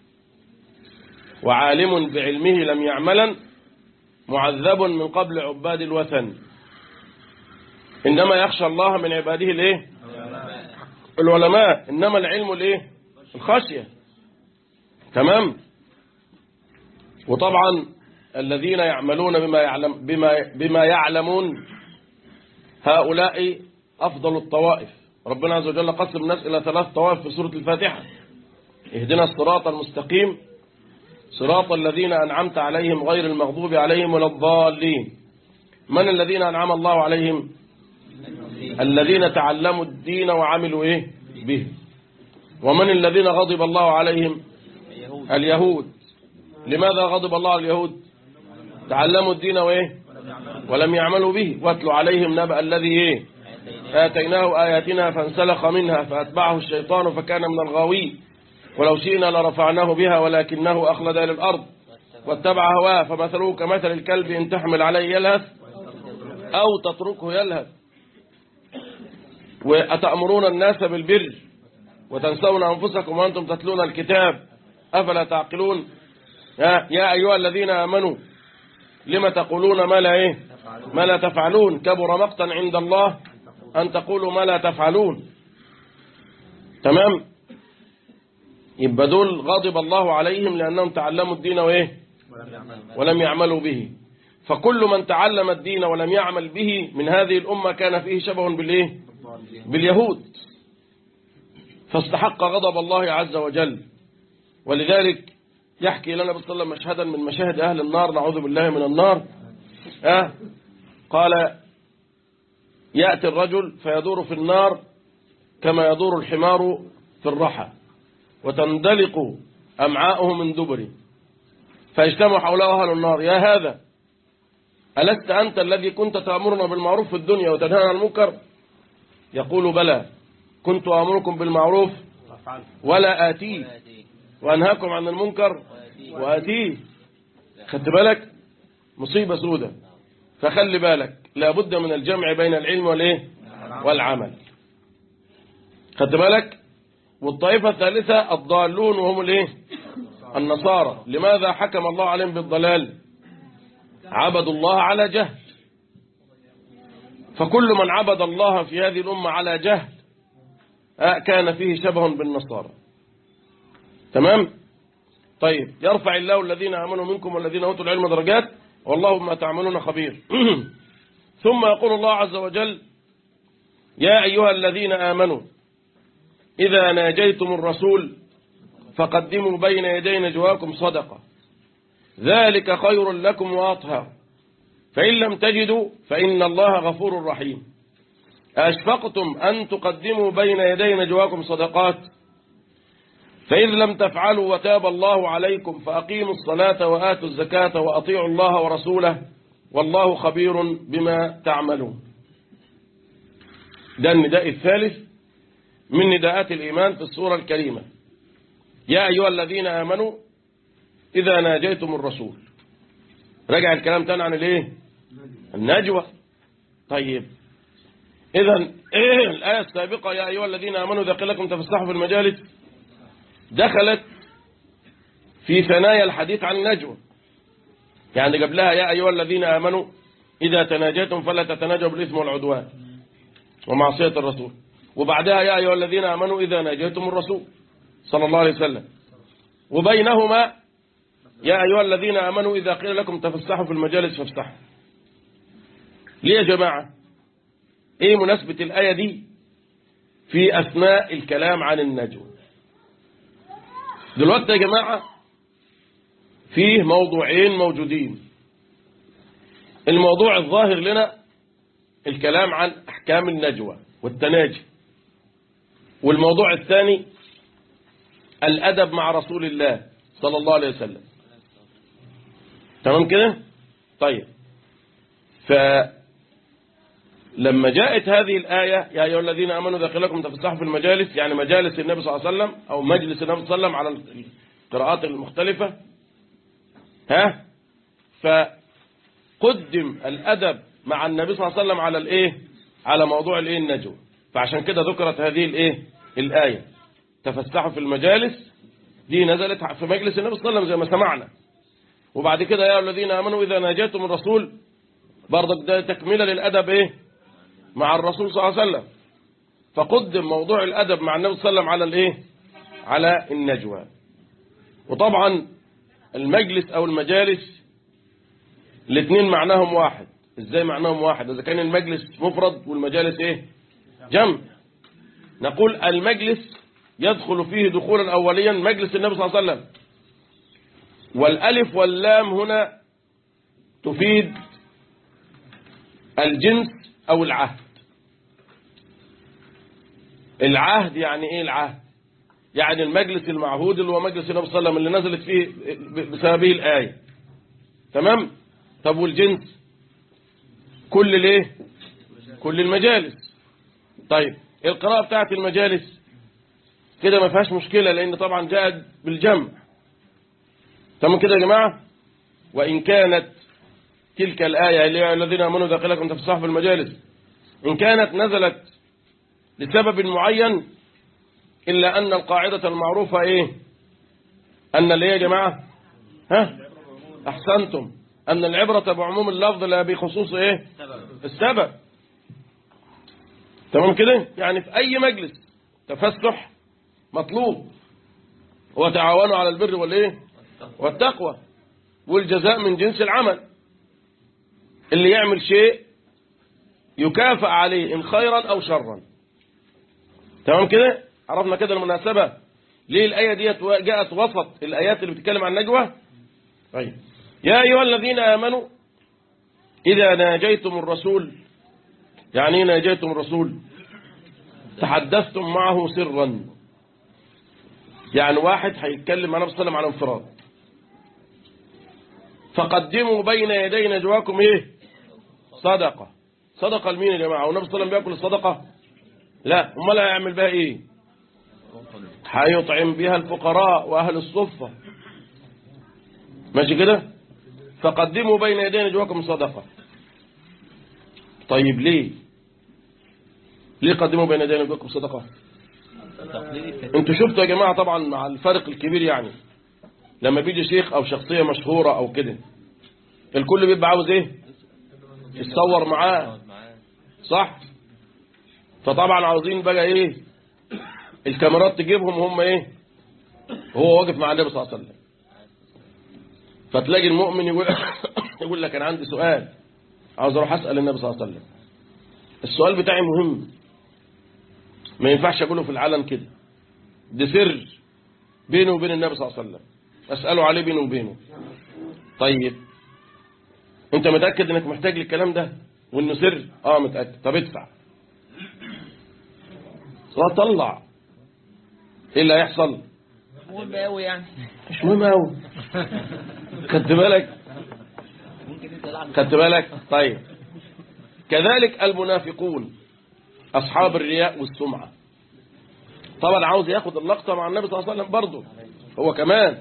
وعالم بعلمه لم يعملا معذب من قبل عباد الوثن إنما يخشى الله من عباده الايه العلماء إنما العلم الايه الخشية تمام وطبعا الذين يعملون بما يعلم بما بما يعلمون هؤلاء أفضل الطوائف ربنا عز وجل قسم الناس إلى ثلاث طوائف في سورة الفاتحة اهدنا الصراط المستقيم صراط الذين أنعمت عليهم غير المغضوب عليهم ولا الضالين من الذين أنعم الله عليهم الذين تعلموا الدين وعملوا إيه به ومن الذين غضب الله عليهم اليهود لماذا غضب الله على اليهود تعلموا الدين وإيه ولم يعملوا به واتلوا عليهم نبأ الذي إيه آتيناه آياتنا فانسلخ منها فأتبعه الشيطان فكان من الغاوين ولو شئنا لرفعناه بها ولكنه أخلد إلى الأرض واتبع هواه فمثله كمثل الكلب إن تحمل عليه يلهث أو تتركه يلهث وأتأمرون الناس بالبر وتنسون أنفسكم وأنتم تتلون الكتاب أفلا تعقلون يا, يا أيها الذين آمنوا لما تقولون ما لا إيه ما لا تفعلون كبر مقتا عند الله أن تقولوا ما لا تفعلون تمام يبقى دول غضب الله عليهم لأنهم تعلموا الدين وإيه ولم يعملوا به فكل من تعلم الدين ولم يعمل به من هذه الأمة كان فيه شبه بالإيه باليهود فاستحق غضب الله عز وجل ولذلك يحكي لنا صلى الله عليه وسلم مشهدا من مشاهد أهل النار نعوذ بالله من النار أه قال يأتي الرجل فيدور في النار كما يدور الحمار في الرحى وتندلق أمعاؤه من دبره فيجتمع حوله أهل النار يا هذا ألست أنت الذي كنت تأمرنا بالمعروف في الدنيا وتنهانا عن المنكر يقول بلى كنت أمركم بالمعروف ولا آتيه وأنهاكم عن المنكر وآتيه خدت بالك مصيبة سودة فخلي بالك لابد من الجمع بين العلم والإيه والعمل خدت بالك والطائفة الثالثة الضالون وهم الايه النصارى لماذا حكم الله عليهم بالضلال عبدوا الله على جهل فكل من عبد الله في هذه الأمة على جهل كان فيه شبه بالنصارى تمام طيب يرفع الله الذين آمنوا منكم والذين أوتوا العلم درجات والله بما تعملون خبير ثم يقول الله عز وجل يا أيها الذين آمنوا إذا ناجيتم الرسول فقدموا بين يدي نجواكم صدقة ذلك خير لكم وأطهر فإن لم تجدوا فإن الله غفور رحيم أشفقتم أن تقدموا بين يدي نجواكم صدقات فإذ لم تفعلوا وتاب الله عليكم فأقيموا الصلاة وآتوا الزكاة وأطيعوا الله ورسوله والله خبير بما تعملون ده النداء الثالث من نداءات الإيمان في السورة الكريمة يا أيها الذين آمنوا إذا ناجيتم الرسول رجع الكلام تاني عن الايه النجوى طيب إذا إيه الآية السابقة يا أيها الذين آمنوا إذا قيل لكم تفسحوا في المجالس دخلت في ثنايا الحديث عن النجوى يعني قبلها يا أيها الذين آمنوا إذا تناجيتم فلا تتناجوا بالإثم والعدوان ومعصية الرسول وبعدها يا أيها الذين آمنوا إذا ناجيتم الرسول صلى الله عليه وسلم وبينهما يا أيها الذين آمنوا إذا قيل لكم تفسحوا في المجالس فافسحوا ليه يا جماعة ايه مناسبة الآية دي في أثناء الكلام عن النجوى دلوقتي يا جماعة فيه موضوعين موجودين الموضوع الظاهر لنا الكلام عن أحكام النجوى والتناجي والموضوع الثاني الأدب مع رسول الله صلى الله عليه وسلم تمام كده طيب فلما جاءت هذه الآية يا أيها الذين آمنوا إذا قيل لكم تفسحوا في المجالس يعني مجالس النبي صلى الله عليه وسلم أو مجلس النبي صلى الله عليه وسلم على القراءات المختلفة ها فقدم الأدب مع النبي صلى الله عليه وسلم على الإيه على موضوع الإيه النجوى فعشان كده ذكرت هذه الإيه الآية تفسحوا في المجالس دي نزلت في مجلس النبي صلى الله عليه وسلم زي ما سمعنا وبعد كده يا الذين آمنوا إذا ناجيتم الرسول برضك ده تكملة للأدب إيه مع الرسول صلى الله عليه وسلم فقدم موضوع الأدب مع النبي صلى الله عليه وسلم على الإيه على النجوى وطبعا المجلس أو المجالس الاثنين معناهم واحد ازاي معناهم واحد إذا كان المجلس مفرد والمجالس إيه جمع نقول المجلس يدخل فيه دخولا أوليا مجلس النبي صلى الله عليه وسلم والألف واللام هنا تفيد الجنس أو العهد العهد يعني إيه العهد يعني المجلس المعهود اللي هو مجلس النبي صلى الله عليه وسلم اللي نزلت فيه بسببه الآية تمام طب والجنس كل ليه كل المجالس طيب القراءة بتاعت المجالس كده ما فيهاش مشكلة لأن طبعا جاءت بالجمع تمام كده يا جماعة وإن كانت تلك الآية اللي هي الذين آمنوا إذا قيل لكم تفسحوا في المجالس إن كانت نزلت لسبب معين إلا أن القاعدة المعروفة إيه أن اللي هي يا جماعة ها أحسنتم أن العبرة بعموم اللفظ لا بخصوص إيه السبب تمام كده يعني في أي مجلس تفسح مطلوب وتعاونوا على البر والإيه والتقوى والجزاء من جنس العمل اللي يعمل شيء يكافئ عليه إن خيرا أو شرا تمام كده عرفنا كده المناسبة ليه الآية دي جاءت وسط الآيات اللي بتتكلم عن النجوى طيب يا أيها الذين آمنوا إذا ناجيتم الرسول يعني ايه ناجيتم الرسول تحدثتم معه سرا يعني واحد هيتكلم مع النبي صلى الله عليه وسلم على انفراد فقدموا بين يدي نجواكم ايه صدقة صدقة لمين يا جماعة والنبي صلى الله عليه وسلم بياكل الصدقة لا امال هيعمل بها ايه هيطعم بها الفقراء واهل الصفة ماشي كده فقدموا بين يدي نجواكم صدقة طيب ليه ليه قدموا بين يدي نجواكم صدقة انتوا شفتوا يا جماعة طبعا مع الفرق الكبير يعني لما بيجي شيخ او شخصية مشهورة او كده الكل بيبقى عاوز ايه يتصور معاه صح فطبعا عاوزين بقى ايه الكاميرات تجيبهم هم ايه هو واقف مع النبي صلى الله عليه وسلم فتلاقي المؤمن يقول يقول لك انا عندي سؤال عاوز اروح اسال النبي صلى الله عليه وسلم السؤال بتاعي مهم ما ينفعش اقوله في العلن كده ده سر بينه وبين النبي صلى الله عليه وسلم اساله عليه بينه وبينه طيب انت متاكد انك محتاج للكلام ده وانه سر اه متاكد طب ادفع طلع ايه اللي هيحصل مهم قوي يعني مش مهم قوي خدت بالك ممكن انت تلعب خدت بالك طيب كذلك المنافقون أصحاب الرياء والسمعة طبعا عاوز ياخد اللقطة مع النبي صلى الله عليه وسلم برضه هو كمان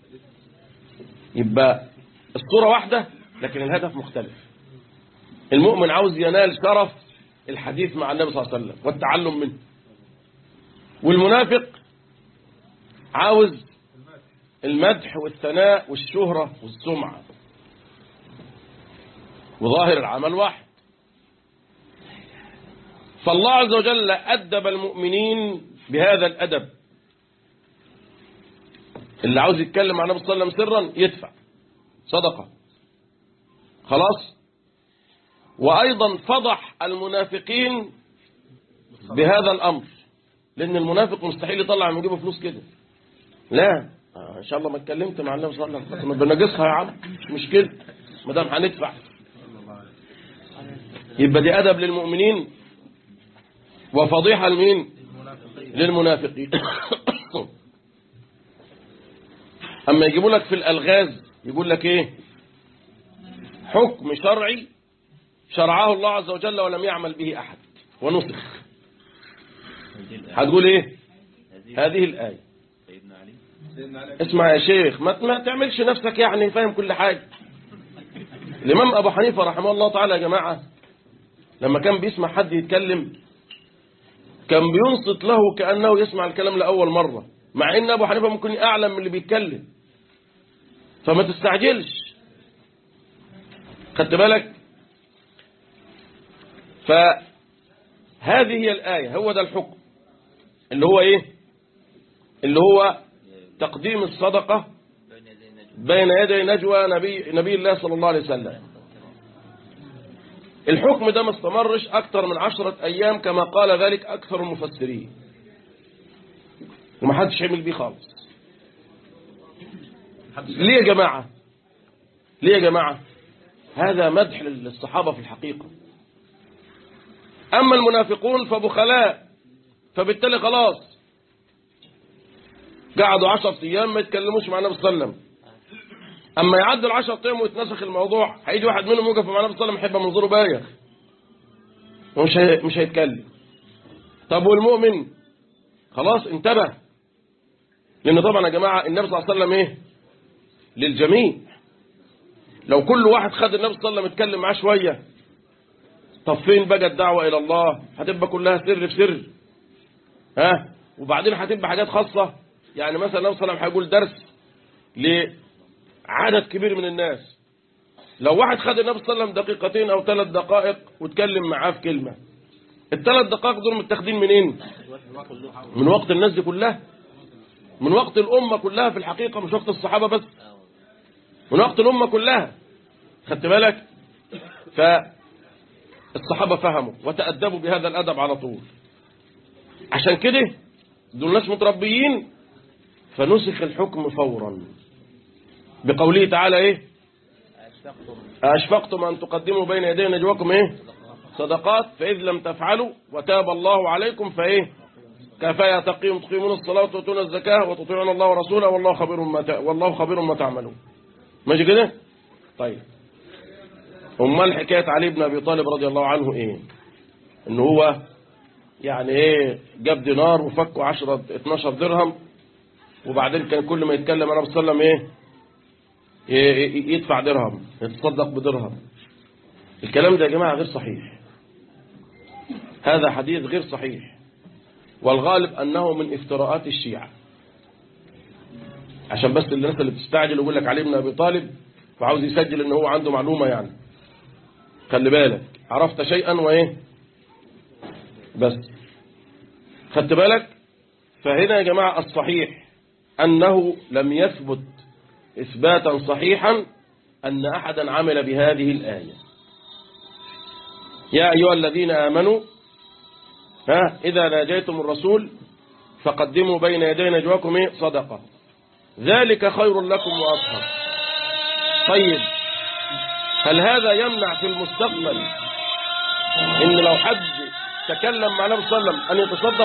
يبقى الصورة واحدة لكن الهدف مختلف المؤمن عاوز ينال شرف الحديث مع النبي صلى الله عليه وسلم والتعلم منه والمنافق عاوز المدح والثناء والشهرة والسمعة وظاهر العمل واحد فالله عز وجل أدب المؤمنين بهذا الأدب اللي عاوز يتكلم مع النبي صلى الله عليه وسلم سرا يدفع صدقة خلاص وأيضا فضح المنافقين بهذا الأمر لأن المنافق مستحيل يطلع من جيبه فلوس كده لا آه، إن شاء الله ما اتكلمت مع النبي صلى الله عليه وسلم بنجسها يا عم مش مشكلة ما دام هندفع يبقى دي أدب للمؤمنين وفضيحة لمين للمنافقين أما يجيبوا لك في الألغاز يقول لك إيه حكم شرعي شرعه الله عز وجل ولم يعمل به أحد ونسخ هتقول إيه هذه الآية سيدنا علي اسمع يا شيخ ما, ما تعملش نفسك يعني فاهم كل حاجة الإمام أبو حنيفة رحمه الله تعالى يا جماعة لما كان بيسمع حد يتكلم كان بينصت له كأنه يسمع الكلام لأول مرة مع إن أبو حنيفة ممكن أعلم من اللي بيتكلم فما تستعجلش خدت بالك فهذه هي الآية هو ده الحكم اللي هو إيه اللي هو تقديم الصدقة بين يدي النجم بين يدي نجوى نبي, نبي الله صلى الله عليه وسلم الحكم ده ما استمرش أكثر من عشرة أيام كما قال ذلك أكثر المفسرين وما حدش عمل بيه خالص ليه يا جماعة ليه يا جماعة هذا مدح للصحابة في الحقيقة أما المنافقون فبخلاء فبالتالي خلاص قعدوا عشرة أيام ما يتكلموش مع النبي صلى الله عليه وسلم أما يعدوا العشرة أيام ويتنسخ الموضوع هيجي واحد منهم يوقف مع النبي صلى الله عليه وسلم يحب منظره بايخ ومش هي... مش هيتكلم طب والمؤمن خلاص انتبه لأن طبعا يا جماعة النبي صلى الله عليه وسلم إيه للجميع لو كل واحد خد النبي صلى الله عليه وسلم يتكلم معاه شوية طب فين بقى الدعوة إلى الله هتبقى كلها سر في سر ها وبعدين هتبقى حاجات خاصة يعني مثلا النبي صلى الله عليه وسلم هيقول درس لعدد كبير من الناس لو واحد خد النبي صلى الله عليه وسلم دقيقتين أو ثلاث دقائق واتكلم معاه في كلمة الثلاث دقائق دول متاخدين منين من وقت الناس دي كلها من وقت الأمة كلها في الحقيقة مش وقت الصحابة بس من وقت الأمة كلها خدت بالك فالصحابة فهموا وتأدبوا بهذا الأدب على طول عشان كده دول ناس متربيين فنسخ الحكم فورا بقوله تعالى ايه أشفقتم أن تقدموا بين يدي نجواكم ايه صدقات فإذ لم تفعلوا وتاب الله عليكم فايه كفاية تقيم تقيمون الصلاة وتؤتون الزكاة وتطيعون الله ورسوله والله خبير ما ت... والله خبير ما تعملون ماشي كده طيب امال حكايه علي بن ابي طالب رضي الله عنه ايه ان هو يعني ايه جاب دينار وفكوا 10 12 درهم وبعدين كان كل ما يتكلم النبي صلى الله عليه وسلم ايه ي- ي- يدفع درهم يتصدق بدرهم الكلام ده يا جماعه غير صحيح هذا حديث غير صحيح والغالب انه من افتراءات الشيعه عشان بس الناس اللي بتستعجل ويقول لك علي بن ابي طالب وعاوز يسجل ان هو عنده معلومه يعني خلي بالك عرفت شيئا وايه بس خدت بالك فهنا يا جماعه الصحيح انه لم يثبت اثباتا صحيحا ان احدا عمل بهذه الايه يا ايها الذين امنوا ها اذا ناجيتم الرسول فقدموا بين يدي نجواكم إيه؟ صدقه ذلك خير لكم وأطهر طيب هل هذا يمنع في المستقبل ان لو حد تكلم مع النبي صلى الله عليه وسلم ان يتصدق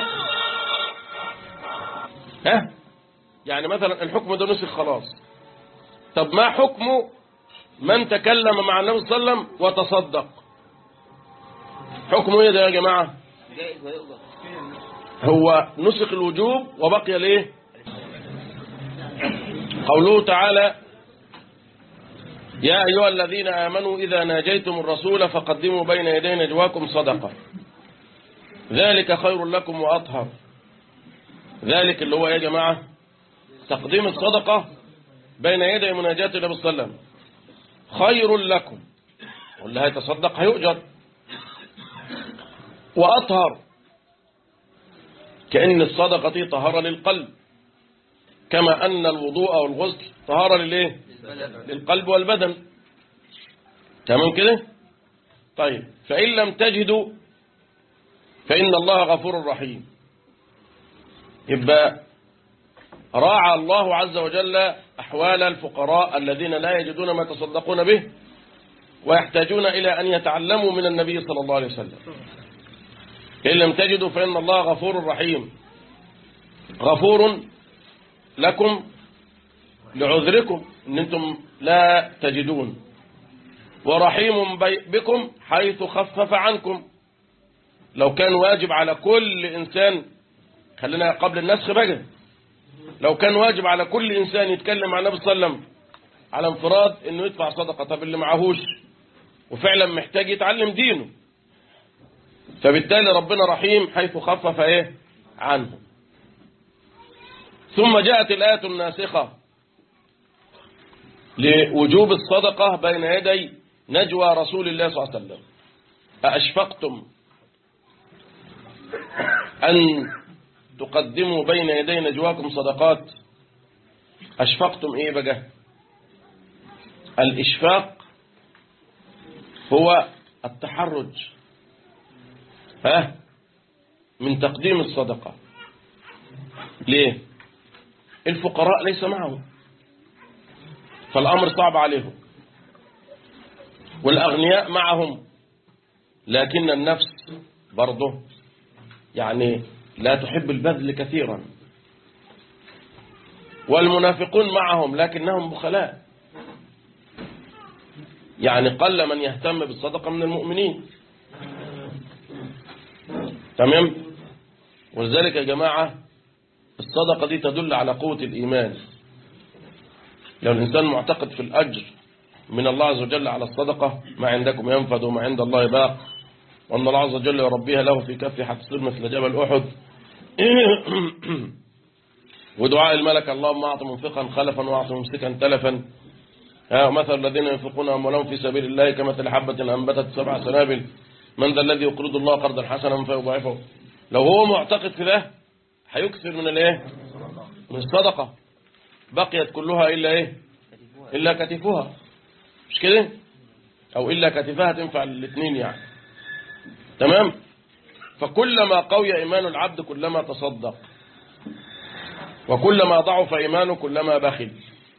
ها يعني مثلا الحكم ده نسخ خلاص طب ما حكم من تكلم مع النبي صلى الله عليه وسلم وتصدق حكمه ايه ده يا جماعه جائز ويؤجر هو نسخ الوجوب وبقي ليه قوله تعالى يا أيها الذين آمنوا إذا ناجيتم الرسول فقدموا بين يدي نجواكم صدقة ذلك خير لكم وأطهر ذلك اللي هو يا جماعة تقديم الصدقة بين يدي مناجاة النبي صلى الله عليه وسلم خير لكم واللي هيتصدق هيؤجر وأطهر كأن الصدقة دي طهارة للقلب كما أن الوضوء والغسل طهارة للإيه للقلب والبدن تمام كده طيب فإن لم تجدوا فإن الله غفور رحيم يبقى راعى الله عز وجل أحوال الفقراء الذين لا يجدون ما يتصدقون به ويحتاجون إلى أن يتعلموا من النبي صلى الله عليه وسلم إن لم تجدوا فإن الله غفور رحيم غفور لكم لعذركم ان انتم لا تجدون ورحيم بي- بكم حيث خفف عنكم لو كان واجب على كل إنسان خلينا قبل النسخ بقى لو كان واجب على كل إنسان يتكلم مع النبي صلى الله عليه وسلم على انفراد انه يدفع صدقة طب اللي معهوش وفعلا محتاج يتعلم دينه فبالتالي ربنا رحيم حيث خفف ايه عنه ثم جاءت الآية الناسخة لوجوب الصدقة بين يدي نجوى رسول الله صلى الله عليه وسلم أأشفقتم أن تقدموا بين يدي نجواكم صدقات أشفقتم إيه بقى الإشفاق هو التحرج ها من تقديم الصدقة ليه الفقراء ليس معهم فالأمر صعب عليهم والأغنياء معهم لكن النفس برضه يعني لا تحب البذل كثيرا والمنافقون معهم لكنهم بخلاء يعني قل من يهتم بالصدقة من المؤمنين تمام ولذلك يا جماعة الصدقة دي تدل على قوة الإيمان لو الإنسان معتقد في الأجر من الله عز وجل على الصدقة ما عندكم ينفد وما عند الله باق وأن الله عز وجل يربيها له في كفه حتى تصير مثل جبل أحد ودعاء الملك اللهم أعط منفقا خلفا وأعط ممسكا تلفا ها مثل الذين ينفقون أموالهم في سبيل الله كمثل حبة أنبتت سبع سنابل من ذا الذي يقرض الله قرضا حسنا فيضاعفه لو هو معتقد في ده هيكثر من الايه من الصدقة بقيت كلها إلا إيه إلا كتفها مش كده أو إلا كتفها تنفع الاثنين يعني تمام فكلما قوي إيمان العبد كلما تصدق وكلما ضعف إيمانه كلما بخل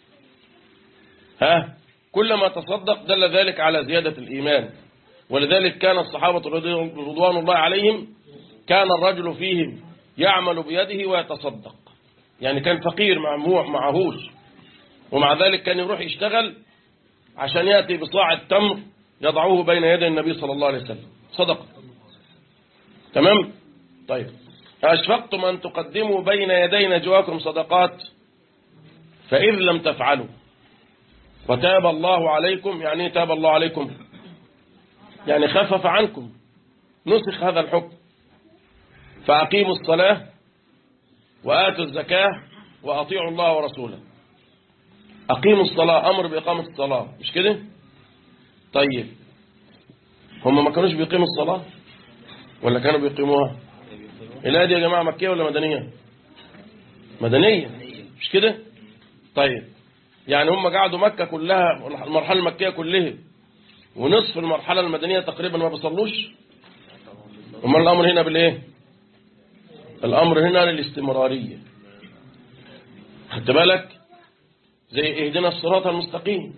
ها كلما تصدق دل ذلك على زيادة الإيمان ولذلك كان الصحابة رضوان الله عليهم كان الرجل فيهم يعمل بيده ويتصدق يعني كان فقير معموع معهوش ومع ذلك كان يروح يشتغل عشان يأتي بصاع التمر يضعوه بين يدي النبي صلى الله عليه وسلم صدقة تمام طيب أشفقتم أن تقدموا بين يدي نجواكم صدقات فإذ لم تفعلوا وتاب الله عليكم يعني إيه تاب الله عليكم يعني خفف عنكم نسخ هذا الحكم فأقيموا الصلاة وآتوا الزكاة وأطيعوا الله ورسوله أقيموا الصلاة أمر بإقامة الصلاة مش كده طيب هم ما كانوش بيقيموا الصلاة ولا كانوا بيقيموها الآية دي يا جماعة مكية ولا مدنية مدنية مش كده طيب يعني هم قعدوا مكة كلها المرحلة المكية كلها ونصف المرحلة المدنية تقريبا ما بيصلوش أما الأمر هنا بالإيه الأمر هنا للاستمرارية خدت بالك زي اهدنا الصراط المستقيم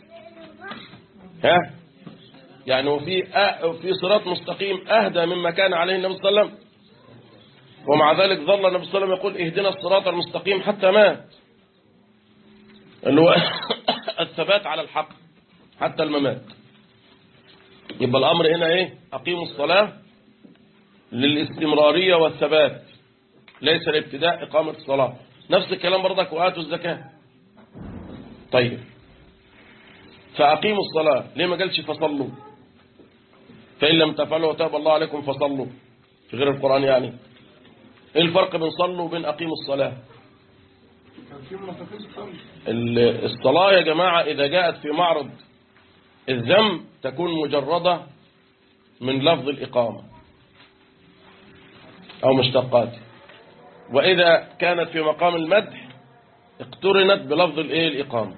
ها يعني وفي أ... في صراط مستقيم أهدى مما كان عليه النبي صلى الله عليه وسلم ومع ذلك ظل النبي صلى الله عليه وسلم يقول اهدنا الصراط المستقيم حتى مات اللي هو الثبات على الحق حتى الممات يبقى الأمر هنا إيه أقيموا الصلاة للاستمرارية والثبات ليس الابتداء إقامة الصلاة نفس الكلام برضك وآتوا الزكاة طيب فأقيموا الصلاة ليه ما قالش فصلوا فإن لم تفعلوا وتاب الله عليكم فصلوا في غير القرآن يعني إيه الفرق بين صلوا وبين أقيموا الصلاة ال- الصلاة يا جماعة إذا جاءت في معرض الذم تكون مجردة من لفظ الإقامة أو مشتقاته وإذا كانت في مقام المدح اقترنت بلفظ الايه الإقامة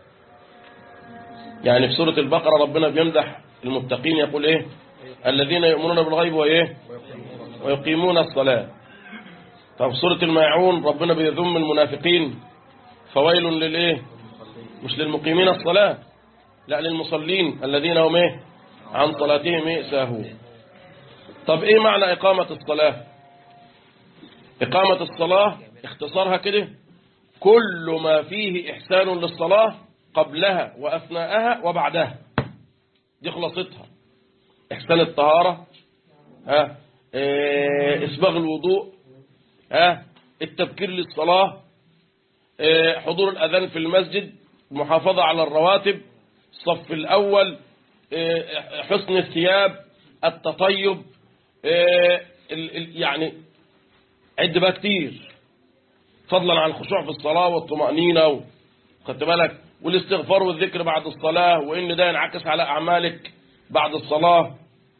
يعني في سورة البقرة ربنا بيمدح المتقين يقول ايه الذين يؤمنون بالغيب وايه ويقيمون الصلاة طب في سورة الماعون ربنا بيذم المنافقين فويل للايه مش للمقيمين الصلاة لا للمصلين الذين هم ايه عن صلاتهم ايه ساهون طب ايه معنى إقامة الصلاة إقامة الصلاة اختصارها كده كل ما فيه إحسان للصلاة قبلها وأثناءها وبعدها دي خلاصتها إحسان الطهارة ها إيه، إسباغ الوضوء ها التبكير للصلاة إيه، حضور الأذان في المسجد المحافظة على الرواتب الصف الأول إيه، حسن الثياب التطيب إيه، ال- ال- يعني عد بقى كتير فضلا عن الخشوع في الصلاة والطمأنينة و- خدت بالك والاستغفار والذكر بعد الصلاة وإن ده ينعكس على أعمالك بعد الصلاة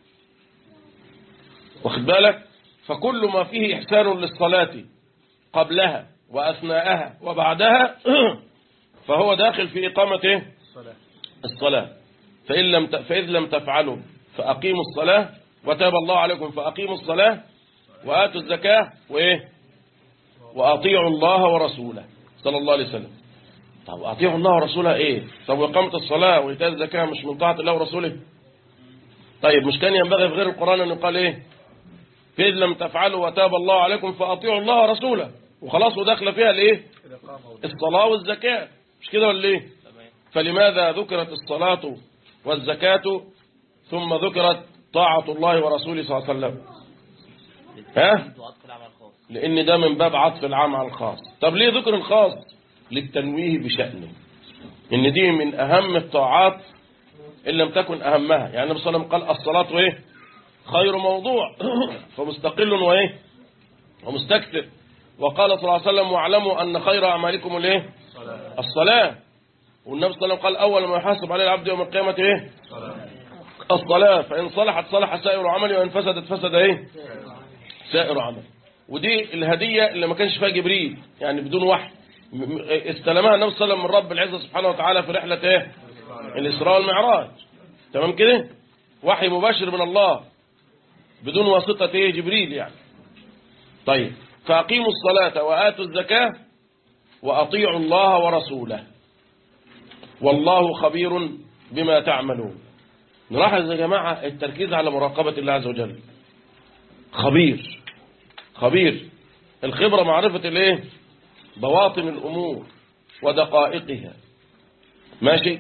واخد بالك فكل ما فيه إحسان للصلاة قبلها وأثناءها وبعدها فهو داخل في إقامة إيه؟ الصلاة الصلاة فإن لم ت... فإذ لم تفعلوا فأقيموا الصلاة وتاب الله عليكم فأقيموا الصلاة وآتوا الزكاة وإيه وأطيعوا الله ورسوله صلى الله عليه وسلم طب أطيعوا الله ورسوله إيه طب وإقامة الصلاة وإيتاء الزكاة مش من طاعة الله ورسوله طيب مش كان ينبغي في غير القرآن أن يقال إيه فإذ لم تفعلوا وتاب الله عليكم فأطيعوا الله ورسوله وخلاص وداخله فيها الإيه الإقامة الصلاة والزكاة مش كده ولا إيه فلماذا ذكرت الصلاة والزكاة ثم ذكرت طاعة الله ورسوله صلى الله عليه وسلم ها وعطف العمل الخاص لأن ده من باب عطف العام على الخاص طب ليه ذكر الخاص للتنويه بشأنه إن دي من أهم الطاعات إن لم تكن أهمها يعني النبي صلى الله عليه وسلم قال الصلاة إيه خير موضوع فمستقل وإيه ومستكثر وقال صلى الله عليه وسلم واعلموا أن خير أعمالكم الإيه صلاة الصلاة والنبي صلى الله عليه وسلم قال أول ما يحاسب عليه العبد يوم القيامة إيه صلاة الصلاة فإن صلحت صلح سائر عملي وإن فسدت فسد إيه سائر عمل ودي الهدية اللي ما كانش فيها جبريل يعني بدون وحي م- م- استلمها النبي صلى الله عليه وسلم من رب العزة سبحانه وتعالى في رحلة إيه الإسراء والمعراج تمام كده وحي مباشر من الله بدون واسطة إيه جبريل يعني طيب فأقيموا الصلاة وآتوا الزكاة وأطيعوا الله ورسوله والله خبير بما تعملون نلاحظ يا جماعة التركيز على مراقبة الله عز وجل خبير خبير الخبرة معرفة الايه بواطن الأمور ودقائقها ماشي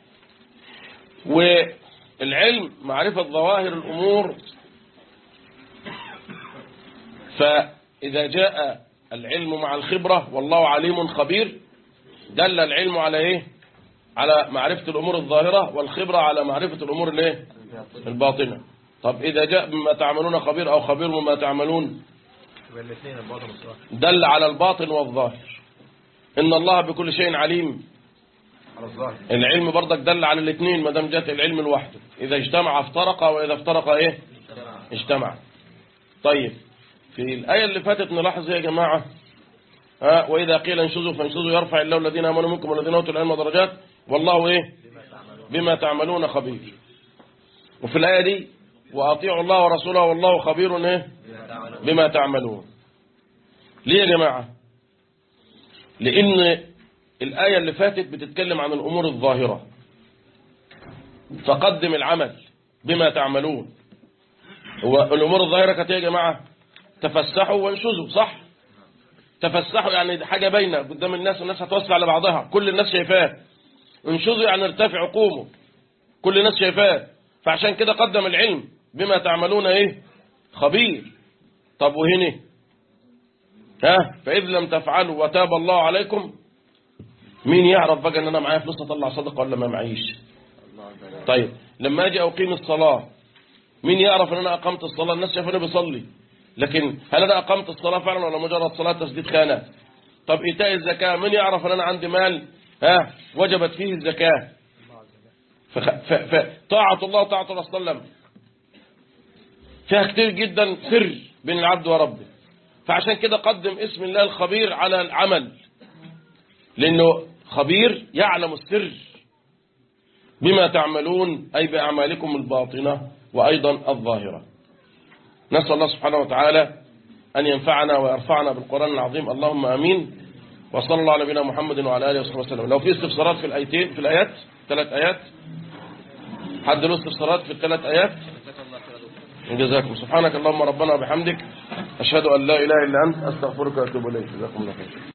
والعلم معرفة ظواهر الأمور فإذا جاء العلم مع الخبرة والله عليم خبير دل العلم على ايه على معرفة الأمور الظاهرة والخبرة على معرفة الأمور الايه الباطنة طب إذا جاء بما تعملون خبير أو خبير بما تعملون يبقى الاثنين الباطن والصلاة دل على الباطن والظاهر إن الله بكل شيء عليم على الظاهر العلم برضك دل على الاثنين ما دام جاءت العلم لوحده إذا اجتمع افترق وإذا افترق إيه اجتمع طيب في الآية اللي فاتت نلاحظ إيه يا جماعة ها وإذا قيل انشزوا فانشزوا يرفع الله الذين آمنوا منكم والذين أوتوا العلم درجات والله إيه بما تعملون خبير وفي الآية دي وأطيعوا الله ورسوله والله خبير إيه بما تعملون ليه يا جماعة لأن الآية اللي فاتت بتتكلم عن الأمور الظاهرة فقدم العمل بما تعملون هو الأمور الظاهرة كانت إيه يا جماعة تفسحوا وانشزوا صح تفسحوا يعني دي حاجة باينة قدام الناس والناس هتوسع على بعضها كل الناس شايفاه انشزوا يعني ارتفعوا قوموا كل الناس شايفاه فعشان كده قدم العلم بما تعملون ايه خبير طب وهنا ها فإذ لم تفعلوا وتاب الله عليكم مين يعرف بقى ان انا معايا فلوس اطلع صدقه ولا ما معيش طيب لما اجي اقيم الصلاه مين يعرف ان انا اقمت الصلاه الناس شايفاني بصلي لكن هل انا اقمت الصلاه فعلا ولا مجرد صلاه تسديد خانه طب ايتاء الزكاه مين يعرف ان انا عندي مال ها وجبت فيه الزكاه فخ... ف... ف... طاعه الله وطاعه الرسول صلى الله عليه وسلم فيها كتير جدا سر بين العبد وربه فعشان كده قدم اسم الله الخبير على العمل لأنه خبير يعلم السر بما تعملون أي بأعمالكم الباطنة وأيضا الظاهرة نسأل الله سبحانه وتعالى أن ينفعنا ويرفعنا بالقرآن العظيم اللهم أمين وصلى الله على نبينا محمد وعلى آله وصحبه وسلم لو في استفسارات في الآيتين في الآيات ثلاث آيات حد له استفسارات في الثلاث آيات جزاكم سبحانك اللهم ربنا وبحمدك أشهد أن لا إله إلا أنت أستغفرك وأتوب إليك جزاكم الله خير